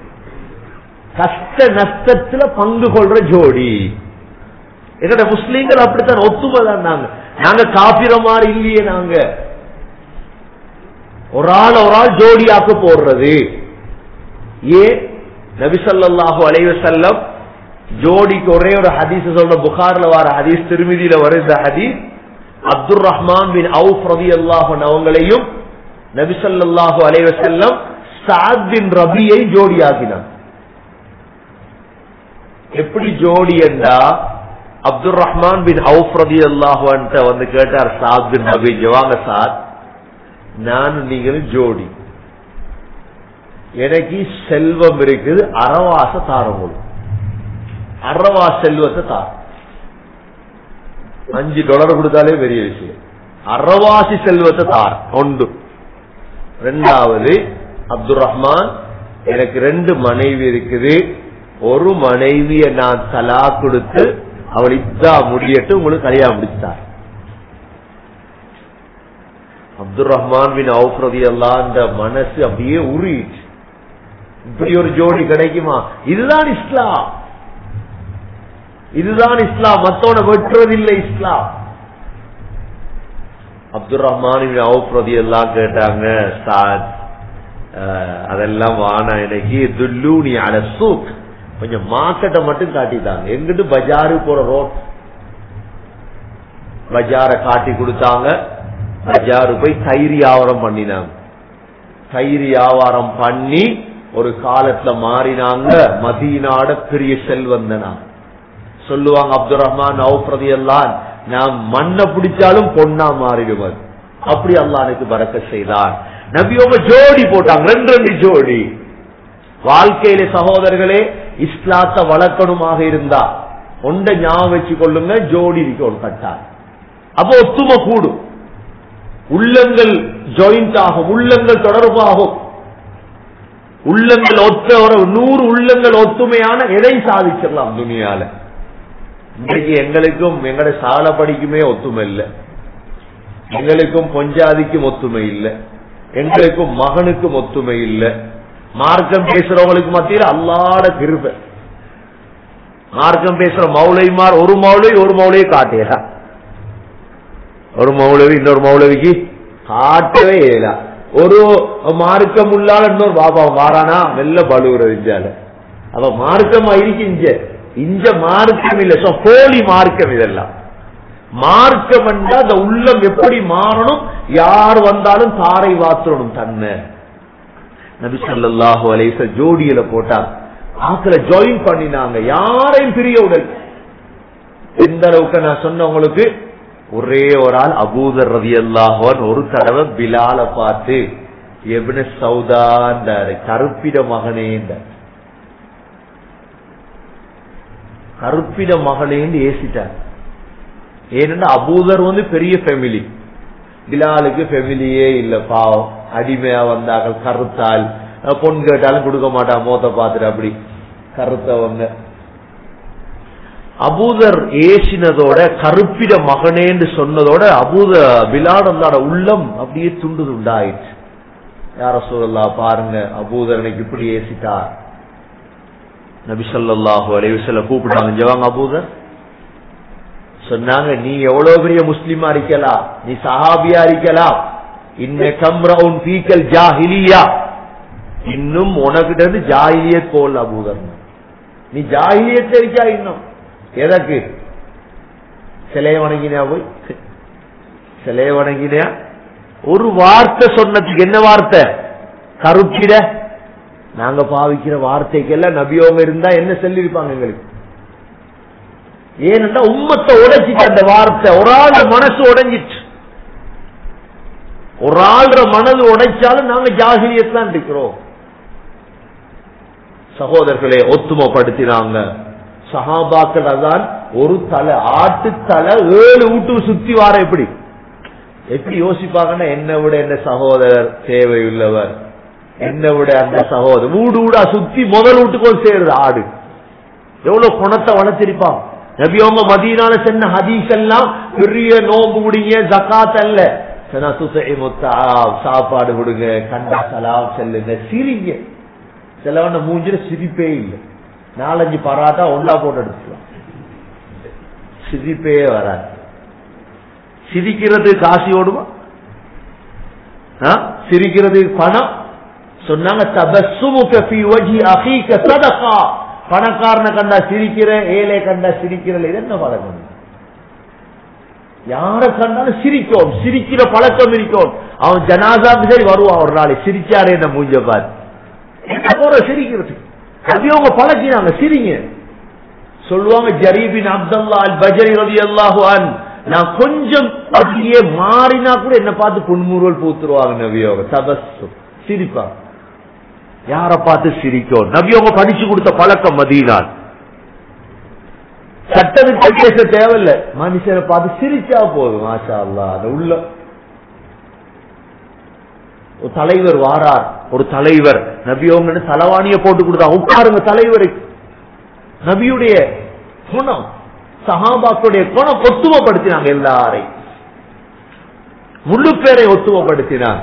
கஷ்ட நஷ்டத்துல பங்கு கொள்ற ஜோடி எங்கட முஸ்லீம்கள் அப்படித்தான் ஒத்துமை தான் நாங்க நாங்க காப்பிர மாதிரி இல்லையே நாங்க ஒரு ஆள் ஒரு ஆள் ஜோடியாக்க போடுறது ஏன் நபிசல்லாஹு அலைவ செல்லம் ஜோடிக்கு ஒரே ஒரு ஹதீஸ் சொல்ற புகார்ல வர ஹதீஸ் திருமதியில வர இந்த ஹதீஸ் அப்துல் ரஹ்மான் பின் அவுஃப் ரதி அல்லாஹன் அவங்களையும் நபிசல்லாஹு அலைவ செல்லம் சாத் பின் ரபியை ஜோடியாக்கினான் எப்படி ஜோடி என்றா அப்துல் ரஹ்மான் பின் அவுஃப் ரதி அல்லாஹுவன்ட்ட வந்து கேட்டார் சாத் பின் ரபி வாங்க சாத் நானும் நீங்களும் ஜோடி எனக்கு செல்வம் இருக்குது அறவாச தாரங்களும் அறவா செல்வத்தை தார் அஞ்சு டாலர் கொடுத்தாலே பெரிய விஷயம் அறவாசி செல்வத்தை தார் ஒன்று ரெண்டாவது அப்துல் ரஹ்மான் எனக்கு ரெண்டு மனைவி இருக்குது ஒரு மனைவிய நான் தலா கொடுத்து அவள் இதா முடியட்டு உங்களுக்கு கல்யாணம் முடித்தார் அப்துல் ரஹ்மான் பின் அவுஃப்ரதி எல்லாம் அந்த மனசு அப்படியே உருயிட்டு இப்படி ஒரு ஜோடி கிடைக்குமா இதுதான் இஸ்லாம் இதுதான் இஸ்லாம் மத்தவனை வெட்டுறதில்லை இஸ்லாம் அப்துல் ரஹ்மான் அவுப்ரதி எல்லாம் கேட்டாங்க சாத் அதெல்லாம் வானா எனக்கு துல்லூனி அல சூக் கொஞ்சம் மார்க்கெட்டை மட்டும் காட்டிட்டாங்க எங்கிட்டு பஜாரு போற ரோட் பஜார காட்டி கொடுத்தாங்க பஜாரு போய் தயிர் வியாபாரம் பண்ணினாங்க தயிர் வியாபாரம் பண்ணி ஒரு காலத்துல மாறினாங்க மதீனாட பெரிய செல்வந்தனா சொல்லுவாங்க அப்துல் ரஹ்மான் அவுப்ரதி எல்லாம் நான் மண்ணை பிடிச்சாலும் பொண்ணா மாறிடுவது அப்படி அல்லா எனக்கு பறக்க செய்தார் நபியோக ஜோடி போட்டாங்க ரெண்டு ரெண்டு ஜோடி வாழ்க்கையில சகோதரர்களே இஸ்லாத்தை வளர்க்கணுமாக இருந்தா ஒண்ட ஞாபகம் வச்சு கொள்ளுங்க ஜோடி இருக்கணும் கட்டார் அப்போ ஒத்துமை கூடும் உள்ளங்கள் ஜாயிண்ட் ஆகும் உள்ளங்கள் தொடர்பாகும் உள்ளங்கள் ஒத்த ஒரு நூறு உள்ளங்கள் ஒத்துமையான எதை சாதிச்சிடலாம் துணியால இன்றைக்கு எங்களுக்கும் எங்கட சால படிக்குமே ஒத்துமை இல்லை எங்களுக்கும் பொஞ்சாதிக்கும் ஒத்துமை இல்லை எங்களுக்கும் மகனுக்கும் ஒத்துமை இல்லை மார்க்கம் பேசுறவங்களுக்கு மத்தியில் அல்லாட கிருப மார்க்கம் பேசுற மௌலைமார் ஒரு மௌலை ஒரு மௌலையை காட்டேலா ஒரு மௌலவி இன்னொரு மௌலவிக்கு காட்டவே இயலா ஒரு மார்க்கம் உள்ளால இன்னொரு பாபா வாரானா மெல்ல பழுவுறது இஞ்சால அவ மார்க்கமா இருக்கு இஞ்ச இஞ்ச மார்க்கம் இல்ல சோ போலி மார்க்கம் இதெல்லாம் மார்க்கம் என்றா அந்த உள்ளம் எப்படி மாறணும் யார் வந்தாலும் தாரை வாத்துறணும் தன்னை நபி ஸல்லல்லாஹு அலைஹி வஸல்லம் ஜோடியில போட்டாங்க ஆக்களை ஜாயின் பண்ணினாங்க யாரையும் பிரிய உடல் எந்த அளவுக்கு நான் சொன்ன உங்களுக்கு ஒரே ஒரு ஆள் அபூதர் ரவி அல்லாஹன் ஒரு தடவை பிலால பார்த்து எபின சௌதாண்டாரு கருப்பிட மகனேண்டார் கருப்பிட மகனேன்னு ஏசிட்டார் ஏனென்றா அபூதர் வந்து பெரிய ஃபேமிலி பிலாலுக்கு ஃபெமிலியே இல்ல பாவம் அடிமையா வந்தார்கள் கருத்தால் பொன் கேட்டாலும் கொடுக்க மாட்டான் மோத்த பார்த்துட்டு அப்படி கருத்தவங்க அபூதர் ஏசினதோட கருப்பிட மகனேன்னு சொன்னதோட அபூத பிலாடல்லாட உள்ளம் அப்படியே துண்டு துண்டாயிடுச்சு யார சொல்லலாம் பாருங்க அபூதர் எனக்கு இப்படி ஏசிட்டார் நபிசல்லாஹு அலைவசல்ல கூப்பிட்டாங்க ஜவாங்க அபூதர் சொன்னாங்க நீ எவ்வளவு பெரிய முஸ்லிமா இருக்கலாம் நீ சஹாபியா இருக்கலாம் இன்ன கம்ரவுன் பீக்கல் ஜாஹிலியா இன்னும் உனக்கிட்ட இருந்து ஜாகிலியத் போல் அபூதர் நீ ஜாகிலியத்தை இருக்கா இன்னும் எதற்கு சிலைய வணங்கினா போய் சிலைய வணங்கினா ஒரு வார்த்தை சொன்னதுக்கு என்ன வார்த்தை கருப்பிட நாங்க பாவிக்கிற வார்த்தைக்கெல்லாம் நபியோங்க இருந்தா என்ன சொல்லியிருப்பாங்க எங்களுக்கு ஏனென்றா உம்மத்தை உடைச்சிட்டு அந்த வார்த்தை ஒரு ஆள் மனசு உடைஞ்சிட்டு ஒரு ஆள்ற மனது உடைச்சாலும் நாங்க ஜாகிரியத்தான் இருக்கிறோம் சகோதரர்களே ஒத்துமைப்படுத்தினாங்க சஹாபாக்கள் அதான் ஒரு தலை ஆட்டு தலை ஏழு வீட்டு சுத்தி வார எப்படி எப்படி யோசிப்பாங்கன்னா என்னை விட என்ன சகோதரர் தேவையுள்ளவர் என்னை விட அந்த சகோதரர் வீடு வீடா சுத்தி முதல் வீட்டுக்கோள் சேருது ஆடு எவ்வளவு குணத்தை வளர்த்திருப்பான் நபியோங்க மதியனால சென்ன ஹதீஸ் எல்லாம் பெரிய நோம்பு முடிங்க ஜக்காத் அல்ல சாப்பாடு கொடுங்க கண்டா சலாம் செல்லுங்க சிரிங்க சிலவன மூஞ்சில சிரிப்பே இல்லை நாலஞ்சு பராட்டா ஒன்றா போட்டு எடுத்துக்கலாம் சிரிப்பே வராது சிரிக்கிறது காசி ஓடுமா சிரிக்கிறது பணம் சொன்னாங்க பணக்காரனை கண்டா சிரிக்கிற ஏழை கண்டா சிரிக்கிற இது என்ன பழக்கம் யார கண்டாலும் சிரிக்கும் சிரிக்கிற பழக்கம் இருக்கும் அவன் ஜனாசாக்கு சரி வருவான் ஒரு நாள் சிரிச்சாரே என்ன மூஞ்ச பார்த்து என்ன போற சிரிக்கிறது நபி அவங்க பழக்கினாங்க சிரிங்க சொல்லுவாங்க ஜரீபின் அப்துல்லா அல் பஜரி ரதி அல்லாஹு அன் நான் கொஞ்சம் அப்படியே மாறினா கூட என்ன பார்த்து புன்முறுவல் பூத்துருவாங்க நபியோக தபசு சிரிப்பா யார பார்த்து சிரிக்கும் நபியோக படிச்சு கொடுத்த பழக்கம் மதியினால் சட்டத்துக்கு பேச தேவையில்ல மனுஷனை பார்த்து சிரிச்சா போதும் மாஷா அல்லா அந்த உள்ள ஒரு தலைவர் வாரார் ஒரு தலைவர் நபியோங்கன்னு தலவாணிய போட்டு கொடுத்தா உட்காருங்க தலைவருக்கு நபியுடைய குணம் சஹாபாக்களுடைய குணம் ஒத்துவப்படுத்தினாங்க எல்லாரையும் முழு பேரை ஒத்துவப்படுத்தினாங்க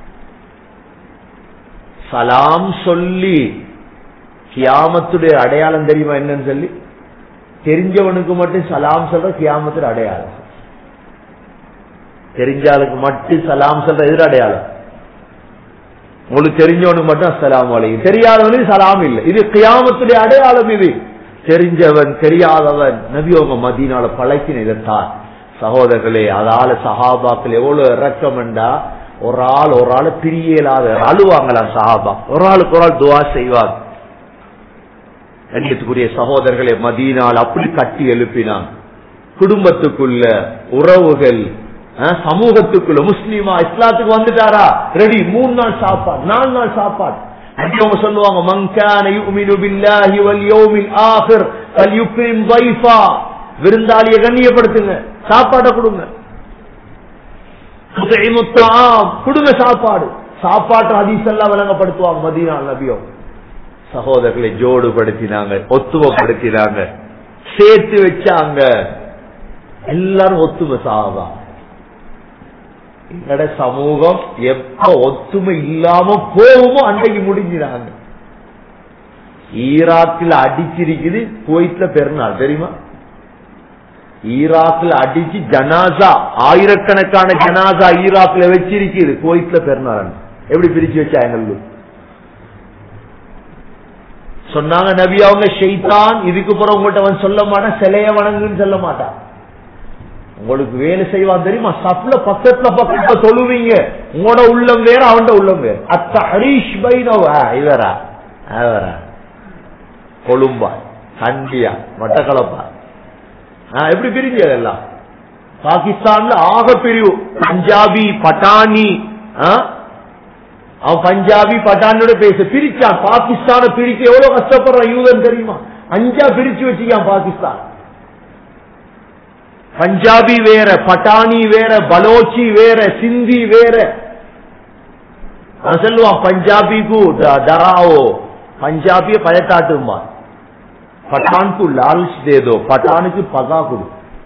சலாம் சொல்லி கியாமத்துடைய அடையாளம் தெரியுமா என்னன்னு சொல்லி தெரிஞ்சவனுக்கு மட்டும் சலாம் சொல்ற கியாமத்துடைய அடையாளம் தெரிஞ்சாளுக்கு மட்டும் சலாம் சொல்ற எதிர அடையாளம் உங்களுக்கு தெரிஞ்சவனுக்கு மட்டும் அஸ்ஸலாம் வலைக்கும் தெரியாதவனுக்கு சலாம் இல்லை இது கியாமத்துடைய அடையாளம் இது தெரிஞ்சவன் தெரியாதவன் நபியோக மதியனால பழக்கின இதைத்தான் சகோதரர்களே அதால சஹாபாக்கள் எவ்வளவு இறக்கம்ண்டா ஒரு ஆள் ஒரு ஆள் பிரியலாத அழுவாங்களாம் சஹாபா ஒரு ஆளுக்கு ஒரு ஆள் துவா செய்வாங்க கண்ணியத்துக்குரிய சகோதரர்களை மதியனால் அப்படி கட்டி எழுப்பினான் குடும்பத்துக்குள்ள உறவுகள் அஹ், சமூகத்துக்குள்ள முஸ்லீமா இஸ்லாத்துக்கு வந்துட்டாரா ரெடி மூணு நாள் சாப்பாடு நாலு நாள் சாப்பாடு அப்படி அவங்க சொல்லுவாங்க மங்கான யுமினு பில்லாஹி வல் யௌமில் ஆகிர் ஃபல்யுக்ரிம் ضيفا விருந்தாளியை கண்ணியப்படுத்துங்க சாப்பாடை கொடுங்க துதைமு த்ஆம், கொடுங்க சாப்பாடு சாப்பாட்டு ஹதீஸ் எல்லாம் விளங்கப்படுத்துவாங்க மதீனா நபியோ சகோதரர்களை ஜோடுபடுத்தினாங்க ஒத்துவப்படுத்தினாங்க சேர்த்து வச்சாங்க எல்லாரும் ஒத்துமை சாவா எங்கட சமூகம் எப்ப ஒத்துமை இல்லாம போகுமோ அன்றைக்கு முடிஞ்சிடாங்க ஈராக்கில் அடிச்சிருக்குது குவைத்ல பெருநாள் தெரியுமா ஈராக்ல அடிச்சு ஜனாசா ஆயிரக்கணக்கான ஜனாசா ஈராக்ல வச்சிருக்குது குவைத்ல பெருநாள் எப்படி பிரிச்சு வச்சா எங்களுக்கு சொன்னாங்க நபி அவங்க ஷெய்தான் இதுக்கு பிறகு உங்கள்கிட்ட அவன் சொல்ல மாட்டான் சிலைய வணங்குன்னு சொல்ல மாட்டான் உங்களுக்கு வேலை செய்வான் தெரியுமா சப்ல பக்கத்துல பக்கத்துல சொல்லுவீங்க உங்களோட உள்ளம் வேற அவன்ட உள்ளம் வேற அத்த ஹரீஷ் பைனவா இவரா அவரா கொழும்பா கண்டியா மட்டக்களப்பா ஆ, எப்படி பிரிஞ்சு அதெல்லாம் பாகிஸ்தான்ல ஆக பிரிவு பஞ்சாபி பட்டாணி ஆ? அவன் பஞ்சாபி பட்டானோட பேச பிரிச்சான் பாகிஸ்தான பிரிக்க எவ்வளவு கஷ்டப்படுறான் யூதன் தெரியுமா அஞ்சா பிரிச்சு வச்சுக்கான் பாகிஸ்தான் பஞ்சாபி வேற பட்டாணி வேற பலோச்சி வேற சிந்தி வேற அவன் சொல்லுவான் பஞ்சாபிக்கு ட- டராவோ பஞ்சாபிய பயத்தாட்டுமா பட்டானுக்கு லால்ச் दे दो பட்டானுக்கு பகா கொடு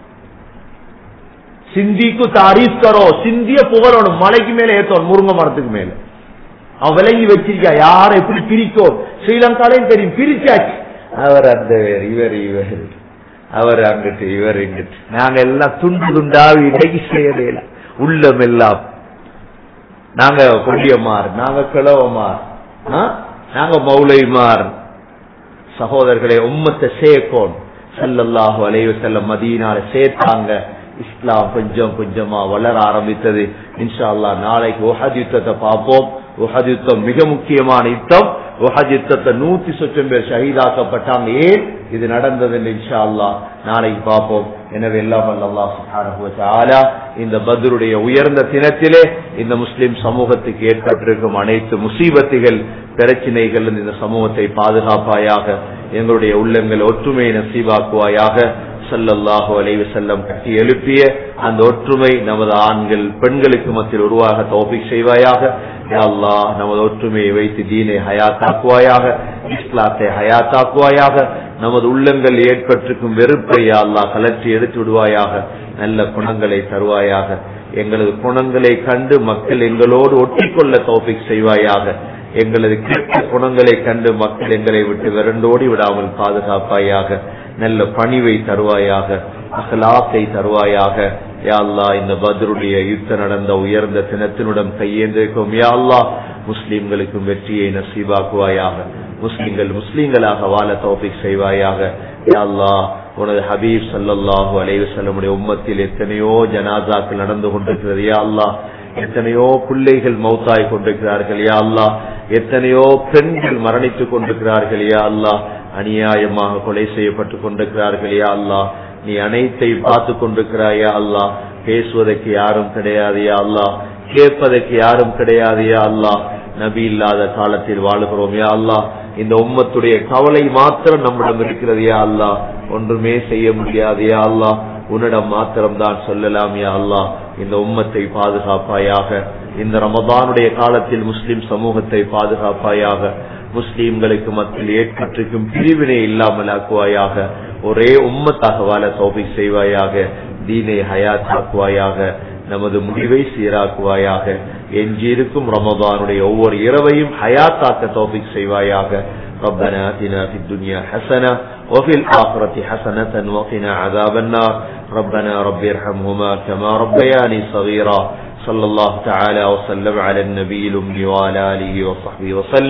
சிந்திக்கு தாரீஃப் கரோ சிந்திய புகழணும் மலைக்கு மேல ஏத்தோம் முருங்க மரத்துக்கு மேல அவன் விலகி வச்சிருக்கா யார எப்படி பிரிக்கும் ஸ்ரீலங்காலையும் தெரியும் பிரிச்சாச்சு அவர் அந்த வேறு இவர் இவர் அவர் அங்கிட்டு இவர் இங்கிட்டு நாங்க எல்லாம் துண்டு துண்டாவி இன்னைக்கு செய்யறதில்ல உள்ளம் எல்லாம் நாங்க கொடியமார் நாங்க கிழவமார் ஆ? நாங்க மௌலைமார் சகோதரர்களை உம்மத்தை சேர்க்கோம் ஸல்லல்லாஹு அலைஹி வஸல்லம் மதீனால சேர்த்தாங்க இஸ்லாம் கொஞ்சம் கொஞ்சமா வளர ஆரம்பித்தது இன்ஷா அல்லாஹ் நாளைக்கு உஹத் யுத்தத்தை பார்ப்போம் உஹத் யுத்தம் மிக முக்கியமான யுத்தம் உஹத் யுத்தத்தை நூத்தி சொச்சம் பேர் ஷஹீதாக்கப்பட்டாங்க ஏன் இது நடந்தது என்று இன்ஷா அல்லாஹ் நாளைக்கு பார்ப்போம் எனவே எல்லாம் வல்ல அல்லாஹ் சுப்ஹானஹு வ தஆலா இந்த பத்ருடைய உயர்ந்த தினத்திலே இந்த முஸ்லிம் சமூகத்துக்கு ஏற்பட்டிருக்கும் அனைத்து முசீபத்துகள் பிரச்சினைகள் இந்த சமூகத்தை பாதுகாப்பாயாக எங்களுடைய உள்ளங்கள் ஒற்றுமை நசீபாக்குவாயாக ஸல்லல்லாஹு அலைஹி வஸல்லம் கட்டி எழுப்பிய அந்த ஒற்றுமை நமது ஆண்கள் பெண்களுக்கு மத்தியில் உருவாக தௌஃபீக் செய்வாயாக யா அல்லாஹ் நமது ஒற்றுமையை வைத்து தீனை ஹயாத்தாக்குவாயாக இஸ்லாத்தை ஹயாத்தாக்குவாயாக நமது உள்ளங்கள் ஏற்பட்டிருக்கும் வெறுப்பை யா அல்லாஹ் கலற்றி எடுத்து விடுவாயாக நல்ல குணங்களை தருவாயாக எங்களது குணங்களை கண்டு மக்கள் எங்களோடு ஒட்டிக்கொள்ள தௌஃபீக் செய்வாயாக எங்களது கெட்ட குணங்களை கண்டு மக்கள் எங்களை விட்டு விரண்டோடி விடாமல் பாதுகாப்பாயாக நல்ல பணிவை தருவாயாக அகலாத்தை தருவாயாக யா அல்லாஹ் இந்த பத்ருடைய யுத்தம் நடந்த உயர்ந்த தினத்தினுடன் கையேந்திருக்கும் யா அல்லாஹ் முஸ்லிம்களுக்கும் வெற்றியை நசீபாக்குவாயாக முஸ்லிம்கள் முஸ்லிம்களாக வாழ தௌஃபிக் செய்வாயாக யா அல்லாஹ் உனது ஹபீப் ஸல்லல்லாஹு அலைஹி வஸல்லமுடைய உம்மத்தில் எத்தனையோ ஜனாசாக்கள் நடந்து கொண்டிருக்கிறது யா அல்லாஹ் எத்தனையோ பிள்ளைகள் மௌத்தாய் கொண்டிருக்கிறார்கள் யா அல்லாஹ் எத்தனையோ பெண்கள் மரணித்துக் கொண்டிருக்கிறார்கள் யா அல்லா அநியாயமாக கொலை செய்யப்பட்டு கொண்டிருக்கிறார்கள் யா அல்லா நீ அனைத்தை பார்த்து கொண்டிருக்கிறாயா அல்லா பேசுவதற்கு யாரும் கிடையாது யா அல்லா கேட்பதற்கு யாரும் கிடையாது யா அல்லா நபி இல்லாத காலத்தில் வாழுகிறோம் யா அல்லா இந்த உம்மத்துடைய கவலை மாத்திரம் நம்மிடம் இருக்கிறது யா அல்லா ஒன்றுமே செய்ய முடியாது யா அல்லா உன்னிடம் மாத்திரம் தான் சொல்லலாம் யா அல்லா இந்த உம்மத்தை பாதுகாப்பாயாக இந்த ரமதானுடைய காலத்தில் முஸ்லிம் சமூகத்தை பாதுகாப்பாயாக முஸ்லீம்களுக்கு மத்தியில் ஏற்பட்டிருக்கும் பிரிவினை இல்லாமல் ஆக்குவாயாக ஒரே உம்மத்தாக வாழ தோப்பை செய்வாயாக தீனை ஹயாத்தாக்குவாயாக நமது முடிவை சீராக்குவாயாக எஞ்சியிருக்கும் ரமதானுடைய ஒவ்வொரு இரவையும் ஹயாத்தாக்க தோபிக் செய்வாயாக ربنا آتنا في الدنيا حسنة وفي الآخرة حسنة وقنا عذاب النار ربنا رب ارحمهما كما ربياني صغيرا صلى الله تعالى وسلم على النبي الأمي وعلى آله وصحبه وسلم